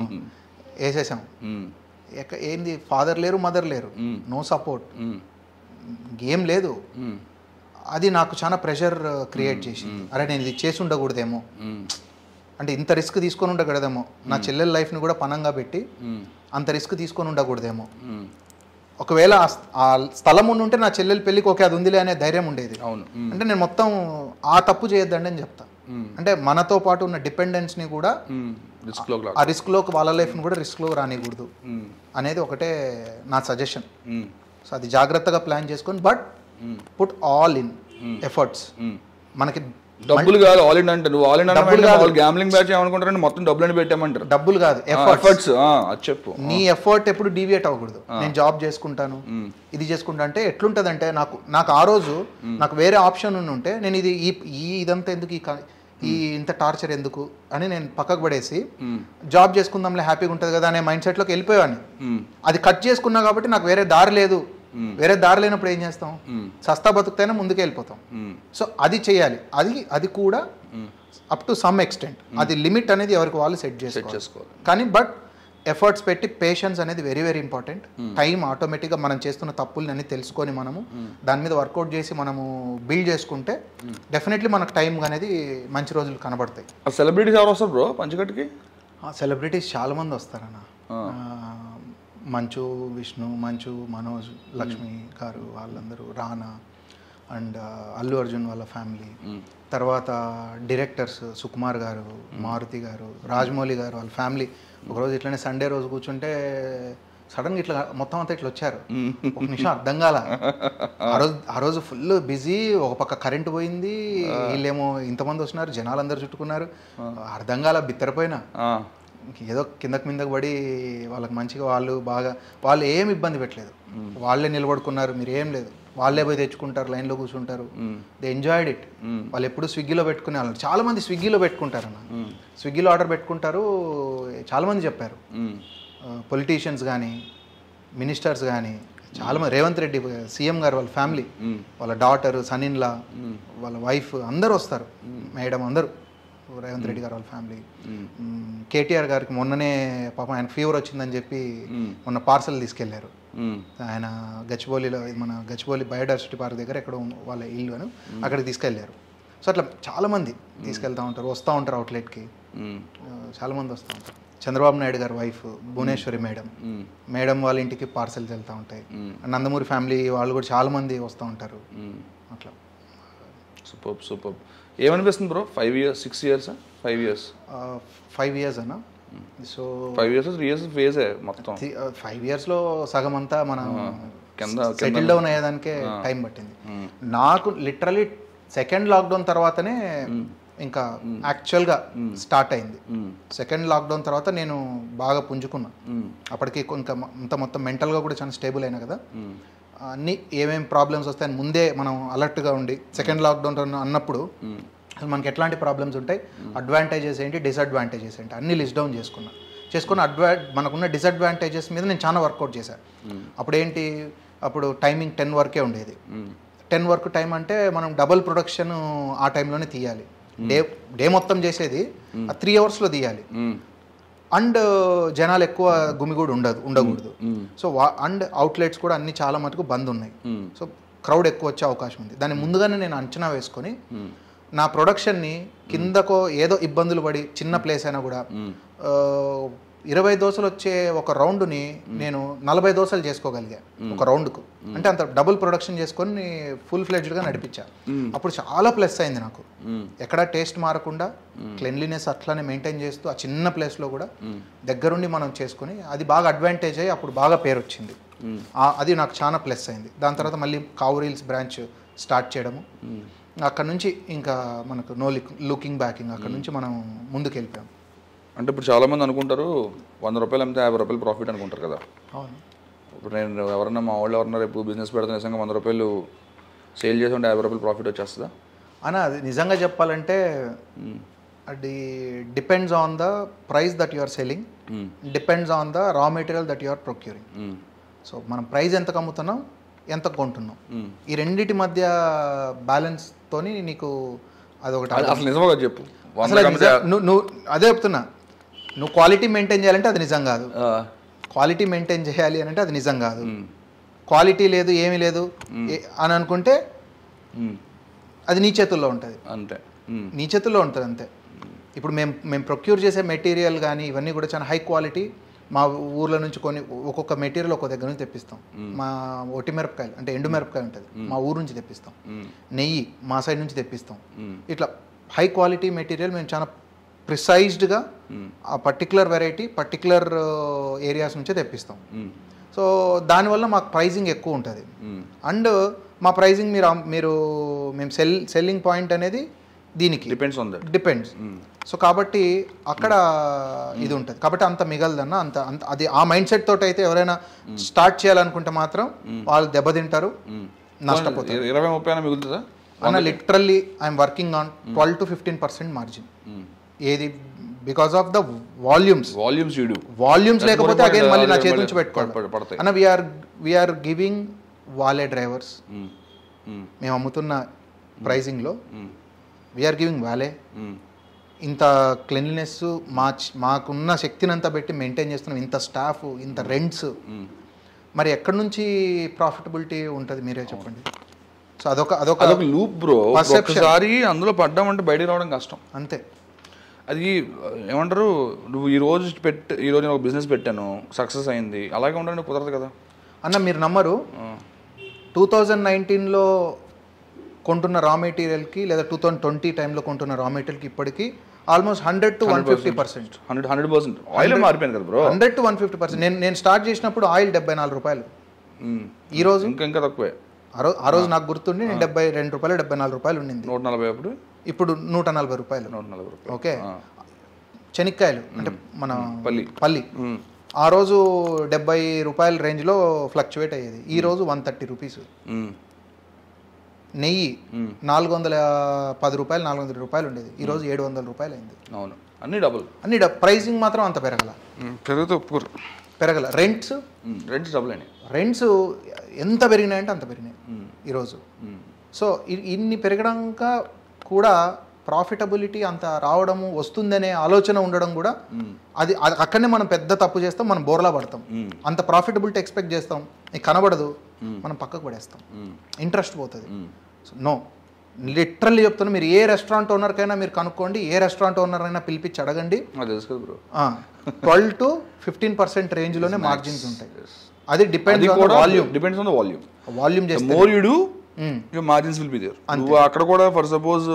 వేసేసాం మ్మ్. ఎక్క ఏంది ఫాదర్ లేరు మదర్ లేరు మ్మ్. నో సపోర్ట్ మ్మ్. గేమ్ లేదు మ్మ్. అది నాకు చాలా ప్రెషర్ క్రియేట్ చేసింది అరే నేను ఇది చేసి ఉండకూడదేమో మ్మ్. అంటే ఇంత రిస్క్ తీసుకొని ఉండకూడదేమో నా చెల్లెల లైఫ్ని కూడా పనంగా పెట్టి మ్మ్. అంత రిస్క్ తీసుకొని ఉండకూడదేమో మ్మ్. ఒకవేళ ఆ స్థ- ఆ స్థలం ఉండి ఉంటే నా చెల్లెల పెళ్ళికి ఓకే అది ఉందిలే అనే ధైర్యం ఉండేది అవును మ్మ్. అంటే నేను మొత్తం ఆ తప్పు చేయొద్దండి అని చెప్తా మ్మ్. అంటే మనతో పాటు ఉన్న డిపెండెన్స్ని కూడా మ్మ్. రిస్క్లో ఆ రిస్క్లోకి వాళ్ళ లైఫ్ని కూడా రిస్క్లో రానికూడదు మ్మ్. అనేది ఒకటే నా సజెషన్ మ్మ్. సో అది జాగ్రత్తగా ప్లాన్ చేసుకొని but hmm. Put all in efforts మ్మ్. మనకి డబ్బులు కాదు ఆల్ ఇండ్ అంటే నువ్వు ఆల్ ఇండ్ డబ్బులు అంటే కాదు. వాళ్ళు గ్యామ్లింగ్ బ్యాచ్ ఏమనుకుంటారంటే మొత్తం డబ్బులు అని పెట్టామంటారు డబ్బులు కాదు ఎఫర్ట్ ఎఫర్ట్స్ అది చెప్పు నీ ఎఫర్ట్ ఎప్పుడు డీవియేట్ అవ్వకూడదు నేను జాబ్ చేసుకుంటాను ఇది చేసుకుంటా అంటే ఎట్లుంటదంటే నాకు నాకు ఆ రోజు నాకు వేరే ఆప్షన్ ఉంటే నేను ఇది ఈ ఈ ఇదంతా ఎందుకు ఈ క- ఈ ఇంత టార్చర్ ఎందుకు అని నేను పక్కకు పడేసి జాబ్ చేసుకుందాంలే హ్యాపీగా ఉంటుంది కదా అనే మైండ్ సెట్లోకి వెళ్ళిపోయాను మ్మ్. అది కట్ చేసుకున్నా కాబట్టి నాకు వేరే దారి లేదు వేరే దారి లేనప్పుడు ఏం చేస్తాం సస్తా బతుకుతేనే ముందుకు వెళ్ళిపోతాం మ్మ్. సో అది చేయాలి అది అది కూడా అప్ టు సమ్ ఎక్స్టెంట్ అది లిమిట్ అనేది ఎవరికి వాళ్ళు సెట్ చేసుకోవాలి చేసుకోవాలి కానీ బట్ ఎఫర్ట్స్ పెట్టి పేషెన్స్ అనేది వెరీ వెరీ ఇంపార్టెంట్ టైం ఆటోమేటిక్గా మనం చేస్తున్న తప్పుల్ని అన్ని తెలుసుకొని మనము దాని మీద వర్కౌట్ చేసి మనము బిల్డ్ చేసుకుంటే డెఫినెట్లీ మనకు టైం అనేది మంచి రోజులు కనబడతాయి ఆ సెలబ్రిటీస్ ఎవరు వస్తారు బ్రో పంచకట్టుకి సెలబ్రిటీస్ చాలా మంది వస్తారన్న ఆ, మంచు విష్ణు మంచు మనోజ్ లక్ష్మి గారు వాళ్ళందరూ రానా అండ్ అల్లు అర్జున్ వాళ్ళ ఫ్యామిలీ తర్వాత డైరెక్టర్స్ సుకుమార్ గారు మారుతి గారు రాజమౌళి గారు వాళ్ళ ఫ్యామిలీ ఒకరోజు ఇట్లనే సండే రోజు కూర్చుంటే సడన్గా ఇట్లా మొత్తం అంతా ఇట్లా వచ్చారు ఒక నిమిషం అర్థం కాల ఆ రోజు ఆ రోజు ఫుల్ బిజీ ఒక పక్క కరెంట్ పోయింది వీళ్ళేమో ఇంతమంది వస్తున్నారు జనాలు అందరు చుట్టుకున్నారు అర్థం కాల బిత్తరపోయినా ఆ, ఇంక ఏదో కిందకి మీదకి పడి వాళ్ళకి మంచిగా వాళ్ళు బాగా వాళ్ళు ఏం ఇబ్బంది పెట్టలేదు వాళ్ళే నిలబడుకున్నారు మీరు ఏం లేదు వాళ్ళే పోయి తెచ్చుకుంటారు లైన్లో కూర్చుంటారు దే ఎంజాయిడ్ ఇట్ వాళ్ళు ఎప్పుడు స్విగ్గీలో పెట్టుకునే వాళ్ళు చాలా మంది స్విగ్గీలో పెట్టుకుంటారు అన్న స్విగ్గీలో ఆర్డర్ పెట్టుకుంటారు చాలా మంది చెప్పారు మ్మ్. పొలిటీషియన్స్ కానీ మినిస్టర్స్ కానీ చాలా మంది రేవంత్ రెడ్డి సీఎం గారు వాళ్ళ ఫ్యామిలీ వాళ్ళ డాటర్ సనిన్లా వాళ్ళ వైఫ్ అందరూ వస్తారు మేడం అందరూ రేవంత్ రెడ్డి గారు వాళ్ళ ఫ్యామిలీ కేటీఆర్ గారికి మొన్ననే పాపం ఆయన ఫీవర్ వచ్చిందని చెప్పి మొన్న పార్సల్ తీసుకెళ్లారు మ్మ్. ఆయన గచ్చిబౌలిలో ఇది మన గచ్చిబౌలి బయోడైవర్సిటీ పార్క్ దగ్గర ఎక్కడో వాళ్ళ ఇల్లు అని అక్కడికి తీసుకెళ్లారు సో అట్లా చాలా మంది తీసుకెళ్తా ఉంటారు వస్తూ ఉంటారు అవుట్లెట్కి మ్మ్. చాలా మంది వస్తూ ఉంటారు చంద్రబాబు నాయుడు గారి వైఫ్ భువనేశ్వరి మేడం మ్మ్. మేడం వాళ్ళ ఇంటికి పార్సల్స్ వెళ్తూ ఉంటాయి నందమూరి ఫ్యామిలీ వాళ్ళు కూడా చాలా మంది వస్తూ ఉంటారు మ్మ్. అట్లా సూపర్ సూపర్ ఏమనిపిస్తుంది bro five years six years five years five years అన్న so five years three years ఫేజే మొత్తం ఫైవ్ ఇయర్స్లో సగం అంతా మనం కింద సెటిల్ డౌన్ అయ్యేదానికే టైం పట్టింది నాకు లిటరలీ సెకండ్ లాక్డౌన్ తర్వాతనే ఇంకా యాక్చువల్గా స్టార్ట్ అయింది సెకండ్ లాక్డౌన్ తర్వాత నేను బాగా పుంజుకున్నా మ్మ్. అప్పటికి ఇంకా అంత మొత్తం మెంటల్గా కూడా చాలా స్టేబుల్ అయినా కదా అన్ని ఏమేమి ప్రాబ్లమ్స్ వస్తాయని ముందే మనం అలర్ట్గా ఉండి సెకండ్ లాక్డౌన్ అన్నప్పుడు అసలు మనకి ఎట్లాంటి ప్రాబ్లమ్స్ ఉంటాయి అడ్వాంటేజెస్ ఏంటి డిసడ్వాంటేజెస్ ఏంటి అన్ని లిస్ట్ డౌన్ చేసుకున్నా చేసుకున్న అడ్వా మనకున్న డిసడ్వాంటేజెస్ మీద నేను చాలా వర్కౌట్ చేశాను అప్పుడు ఏంటి అప్పుడు టైమింగ్ టెన్ వరకే ఉండేది టెన్ వర్క్ టైం అంటే మనం డబుల్ ప్రొడక్షన్ ఆ టైంలోనే తీయాలి డే డే మొత్తం చేసేది త్రీ అవర్స్లో తీయాలి మ్మ్. అండ్ జనాలు ఎక్కువ గుమిగూడు ఉండదు ఉండకూడదు సో వా అండ్ అవుట్లెట్స్ కూడా అన్ని చాలా మటుకు బంద్ ఉన్నాయి మ్మ్. సో క్రౌడ్ ఎక్కువ వచ్చే అవకాశం ఉంది దాన్ని ముందుగానే నేను అంచనా వేసుకొని నా ప్రొడక్షన్ని కిందకో ఏదో ఇబ్బందులు పడి చిన్న ప్లేస్ అయినా కూడా ఆ, ఇరవై దోశలు వచ్చే ఒక రౌండ్ని నేను నలభై దోశలు చేసుకోగలిగా ఒక రౌండ్కు అంటే అంత డబుల్ ప్రొడక్షన్ చేసుకొని ఫుల్ ఫ్లెడ్జ్డ్గా నడిపించా అప్పుడు చాలా ప్లస్ అయింది నాకు మ్మ్. ఎక్కడ టేస్ట్ మారకుండా క్లెన్లీనెస్ అట్లానే మెయింటైన్ చేస్తూ ఆ చిన్న ప్లేస్లో కూడా దగ్గరుండి మనం చేసుకుని అది బాగా అడ్వాంటేజ్ అయ్యి అప్పుడు బాగా పేరు వచ్చింది ఆ- అది నాకు చాలా ప్లస్ అయింది దాని తర్వాత మళ్ళీ కావు రీల్స్ బ్రాంచ్ స్టార్ట్ చేయడము అక్కడ నుంచి ఇంకా మనకు నో లుకింగ్ బ్యాకింగ్ అక్కడ నుంచి మనం ముందుకు వెళ్ళిపోయాం అంటే ఇప్పుడు చాలా మంది అనుకుంటారు వంద రూపాయలు అమ్మితే యాభై రూపాయలు ప్రాఫిట్ అనుకుంటారు కదా అవును ఇప్పుడు నేను ఎవరన్నా మా వాళ్ళు ఎవరన్నా రేపు బిజినెస్ పెడితే నిజంగా వంద రూపాయలు సేల్ చేసి ఉంటే యాభై రూపాయలు ప్రాఫిట్ వచ్చేస్తుందా అన్న అది నిజంగా చెప్పాలంటే అది depends on the price that you are selling మ్మ్. Depends on the raw material that you are procuring మ్మ్. సో మనం ప్రైస్ ఎంత అమ్ముతున్నాం ఎంత కొంటున్నాం మ్మ్. ఈ రెండిటి మధ్య బ్యాలెన్స్ తోని నీకు అదొకటి అది అసలు నిజంగా చెప్పు వంద అసలు అది అమ్మితే నిజం- నువ్వు నువ్వు అదే చెప్తున్నా నువ్వు క్వాలిటీ మెయింటైన్ చేయాలంటే అది నిజం కాదు ఆ, క్వాలిటీ మెయింటైన్ చేయాలి అని అంటే అది నిజం కాదు క్వాలిటీ లేదు ఏమీ లేదు ఏ- అని అనుకుంటే మ్మ్. అది నీ చేతుల్లో ఉంటుంది అంతే మ్మ్. నీ చేతుల్లో ఉంటుంది అంతే ఇప్పుడు మేము మేము ప్రొక్యూర్ చేసే మెటీరియల్ కానీ ఇవన్నీ కూడా చాలా హై క్వాలిటీ మా ఊర్ల నుంచి కొన్ని ఒక్కొక్క మెటీరియల్ ఒక్కొక్క దగ్గర నుంచి తెప్పిస్తాం మా ఒట్టి మిరపకాయలు అంటే ఎండు మిరపకాయ ఉంటుంది మా ఊరు నుంచి తెప్పిస్తాం మ్మ్. నెయ్యి మా సైడ్ నుంచి తెప్పిస్తాం మ్మ్. ఇట్లా హై క్వాలిటీ మెటీరియల్ మేము చాలా ప్రిసైజ్డ్గా ఆ పర్టికులర్ వెరైటీ పర్టికులర్ ఏరియాస్ నుంచే తెప్పిస్తాం మ్మ్. సో దానివల్ల మాకు ప్రైజింగ్ ఎక్కువ ఉంటుంది మ్మ్. అండ్ మా ప్రైజింగ్ మీరు అమ్- మీరు మేము సెల్ సెల్లింగ్ పాయింట్ అనేది దీనికి depends on that depends so కాబట్టి అక్కడ ఇది ఉంటుంది కాబట్టి అంత మిగలదన్న అంత అంత అది ఆ మైండ్ సెట్ తోటి అయితే ఎవరైనా స్టార్ట్ చేయాలనుకుంటే మాత్రం వాళ్ళు దెబ్బతింటారు నష్టపోతారు ఇరవై ముప్పై అయినా మిగులుతుందా అన్న literally I'm working on twelve to fifteen percent margin ఏది because of the volumes volumes you do volumes లేకపోతే కూడా అగైన్ మళ్ళీ నా మళ్ళీ చేతి నుంచి పడ- పడ- పెట్టుకోవాలి పడతాయి. అన్న we're we're giving valet drivers మేము అమ్ముతున్న ప్రైజింగ్లో వీఆర్ గివింగ్ వాలే ఇంత క్లెన్లీనెస్ మా చ్- మాకున్న శక్తిని అంతా పెట్టి మెయింటైన్ చేస్తున్నాం ఇంత స్టాఫ్ ఇంత రెంట్స్ మరి ఎక్కడి నుంచి ప్రాఫిటబిలిటీ ఉంటుంది మీరే చెప్పండి సో అదొక అదొక అదొక లూప్ బ్రో Perception. ఒకసారి అందులో పడ్డామంటే బయటికి రావడం కష్టం అంతే అది ఏమంటారు నువ్వు ఈ రోజు పెట్ ఈ రోజు నేను ఒక బిజినెస్ పెట్టాను సక్సెస్ అయింది అలాగే ఉండడానికి కుదరదు కదా అన్న మీరు నమ్మరు టూ థౌజండ్ నైన్టీన్లో కొంటున్న రా మెటీరియల్కి లేదా టూ థౌజండ్ ట్వంటీ టైంలో కొంటున్న రా మెటీరియల్కి ఇప్పటికి almost hundred to one fifty percent hundred hundred percent oil మారిపోయింది కదా bro hundred to one fifty percent నేను నేను స్టార్ట్ చేసినప్పుడు ఆయిల్ డెబ్బై నాలుగు రూపాయలు ఈ రోజు ఇంకా ఇంకా తక్కువే ఆ రోజు ఆ రోజు నాకు గుర్తుండి నేను డెబ్బై రెండు రూపాయలు డెబ్బై నాలుగు రూపాయలు ఉండింది నూట నలభై అప్పుడు ఇప్పుడు నూట నలభై రూపాయలు నూట నలభై రూపాయలు ఓకే ఆ. చెనిక్కాయలు అంటే మన పల్లి. పల్లి మ్మ్. ఆ రోజు డెబ్బై రూపాయల రేంజ్లో ఫ్లక్చువేట్ అయ్యేది ఈ రోజు వన్ థర్టీ రూపీస్ మ్మ్. నెయ్యి నాలుగు వందల పది రూపాయలు నాలుగు వందల రూపాయలు ఉండేది ఈ రోజు ఏడు వందల రూపాయలు అయింది అవును అన్ని డబుల్ అన్ని ప్రైసింగ్ మాత్రం అంత పెరగల పెరిగితే ఒప్పుకోరు పెరగల రెంట్స్ రెంట్స్ డబుల్ అయినాయి రెంట్స్ ఎంత పెరిగినాయంటే అంత పెరిగినాయి ఈరోజు సో ఇ- ఇన్ని పెరగడాక కూడా ప్రాఫిటబిలిటీ అంత రావడము వస్తుందనే ఆలోచన ఉండడం కూడా అది అది అక్కడనే మనం పెద్ద తప్పు చేస్తాం మనం బోర్లా పడతాం అంత ప్రాఫిటబిలిటీ ఎక్స్పెక్ట్ చేస్తాం నీకు కనబడదు మనం పక్కకు పడేస్తాం ఇంట్రెస్ట్ పోతుంది నో లిటరల్లీ చెప్తున్నా మీరు ఏ రెస్టారెంట్ ఓనర్కైనా మీరు కనుక్కోండి ఏ రెస్టారెంట్ ఓనర్ అయినా పిలిపించి అడగండి నాకు తెలుసు కదా bro twelve to fifteen percent రేంజ్లోనే మార్జిన్స్ ఉంటాయి అది డిపెండ్ అది ఆన్ కూడా volume depends on the volume volume చేస్తే more you do Mm. Your margins will be there నువ్వు అక్కడ కూడా ఫర్ సపోజ్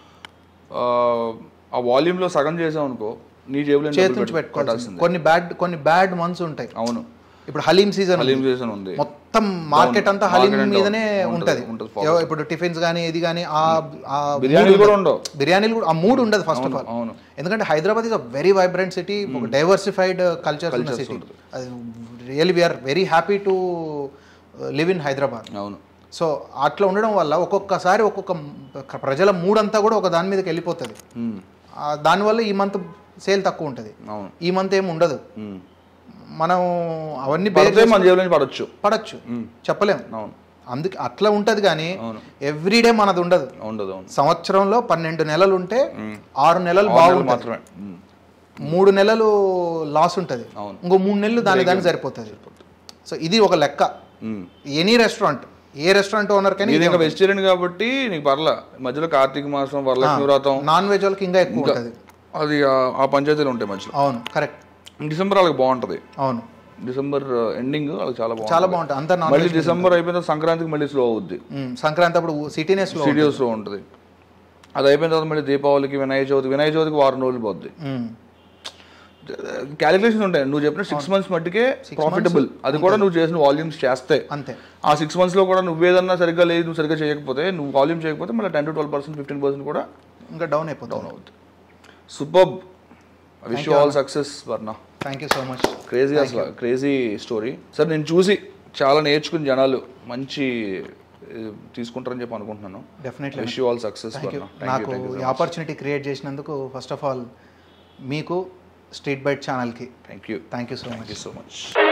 ఆ వాల్యూమ్ లో సగం చేసావు అనుకో నీ జేబులో చేతి నుంచి పెట్టుకోవాల్సింది కొన్ని బ్యాడ్ కొన్ని బ్యాడ్ మంత్స్ ఉంటాయి అవును ఇప్పుడు హలీం సీజన్ హలీం సీజన్ ఉంది మొత్తం మార్కెట్ అంతా హలీం Market అంతా మీదనే ఉంటది, ఉంటది ఉంటది, ఎవ- ఇప్పుడు టిఫిన్స్ కానీ ఇది కానీ ఆ ఆ బిర్యానీలు mood కూడా ఉండదు. ఉండవు బిర్యానీలు కూడా ఆ మూడ్ ఉండదు ఫస్ట్ ఆఫ్ ఆల్ అవును ఎందుకంటే Hyderabad is a very vibrant city ఒక డైవర్సిఫైడ్ కల్చర్ ఉన్న సిటీ అది real we're very happy to live in Hyderabad అవును సో అట్లా ఉండడం వల్ల ఒక్కొక్కసారి ఒక్కొక్క ప్రజల మూడ్ అంతా కూడా ఒక దాని మీదకి వెళ్ళిపోతుంది Mm. ఆ, దానివల్ల ఈ మంత్ సేల్ తక్కువ ఉంటుంది అవును ఈ మంత్ ఏమి ఉండదు Mm. మనం అవన్నీ బేర్ పడితే మన జేబులో నుంచి పడవచ్చు పడచ్చు చెప్పలేం అవును అందుకే అట్లా ఉంటది కానీ అవును. ఎవ్రీడే మనది ఉండదు ఉండదు అవును సంవత్సరంలో పన్నెండు నెలలు ఉంటే Mm. ఆరు నెలలు ఆరు నెలలు బాగుంటుంది మాత్రమే Mm. మూడు నెలలు లాస్ ఉంటుంది అవును. ఇంకో మూడు నెలలు దాని దానికి సరిపోతుంది సో ఇది ఒక లెక్క Mm. Any restaurant a restaurant owner కానీ ఇది ఇంకా వెజిటేరియన్ కాబట్టి నీకు పర్లా మధ్యలో కార్తీక మాసం వరలక్ష్మి వ్రతం నాన్ వెజ్ వాళ్ళకి ఇంకా ఎక్కువ ఉంటుంది అది ఆ- ఆ పంచాయతీలు ఉంటాయి మధ్యలో అవును కరెక్ట్ డిసెంబర్ వాళ్ళకి బాగుంటది అవును డిసెంబర్ ఎండింగ్ వాళ్ళకి చాలా బాగుంటుంది చాలా బాగుంటుంది అంతా నాన్ మళ్ళీ డిసెంబర్ అయిపోయిన తర్వాత సంక్రాంతికి మళ్ళీ స్లో అవుద్ది మ్మ్. సంక్రాంతి అప్పుడు సిటీనే స్లో స్టూడియో స్లో ఉంటుంది అది అయిపోయిన తర్వాత మళ్ళీ దీపావళికి వినాయక చవితి వినాయక చవితికి వారం రోజులు పోద్ది క్యాలిక్యులేషన్ ఉంటాయి నువ్వు చెప్పిన సిక్స్ మంత్స్ మట్టుకే ప్రాఫిటబుల్ అది కూడా నువ్వు చేసిన వాల్యూమ్స్ చేస్తే అంతే ఆ సిక్స్ మంత్స్లో కూడా నువ్వేదన్నా సరిగ్గా లేదు నువ్వు సరిగ్గా చేయకపోతే నువ్వు వాల్యూమ్ చేయకపోతే మళ్ళీ ten to twelve percent fifteen percent కూడా ఇంకా డౌన్ అయిపోతుంది అవుతుంది super wish you all success Varna thank you so much crazy అసలు క్రేజీ స్టోరీ సార్ నేను చూసి చాలా నేర్చుకుని జనాలు మంచి ఏ, తీసుకుంటారని చెప్పి అనుకుంటున్నాను definitely wish you all success Varna నాకు ఈ ఆపర్చునిటీ క్రియేట్ చేసినందుకు ఫస్ట్ ఆఫ్ ఆల్ మీకు స్ట్రీట్ బైట్ ఛానల్కి thank you thank you so much thank you so much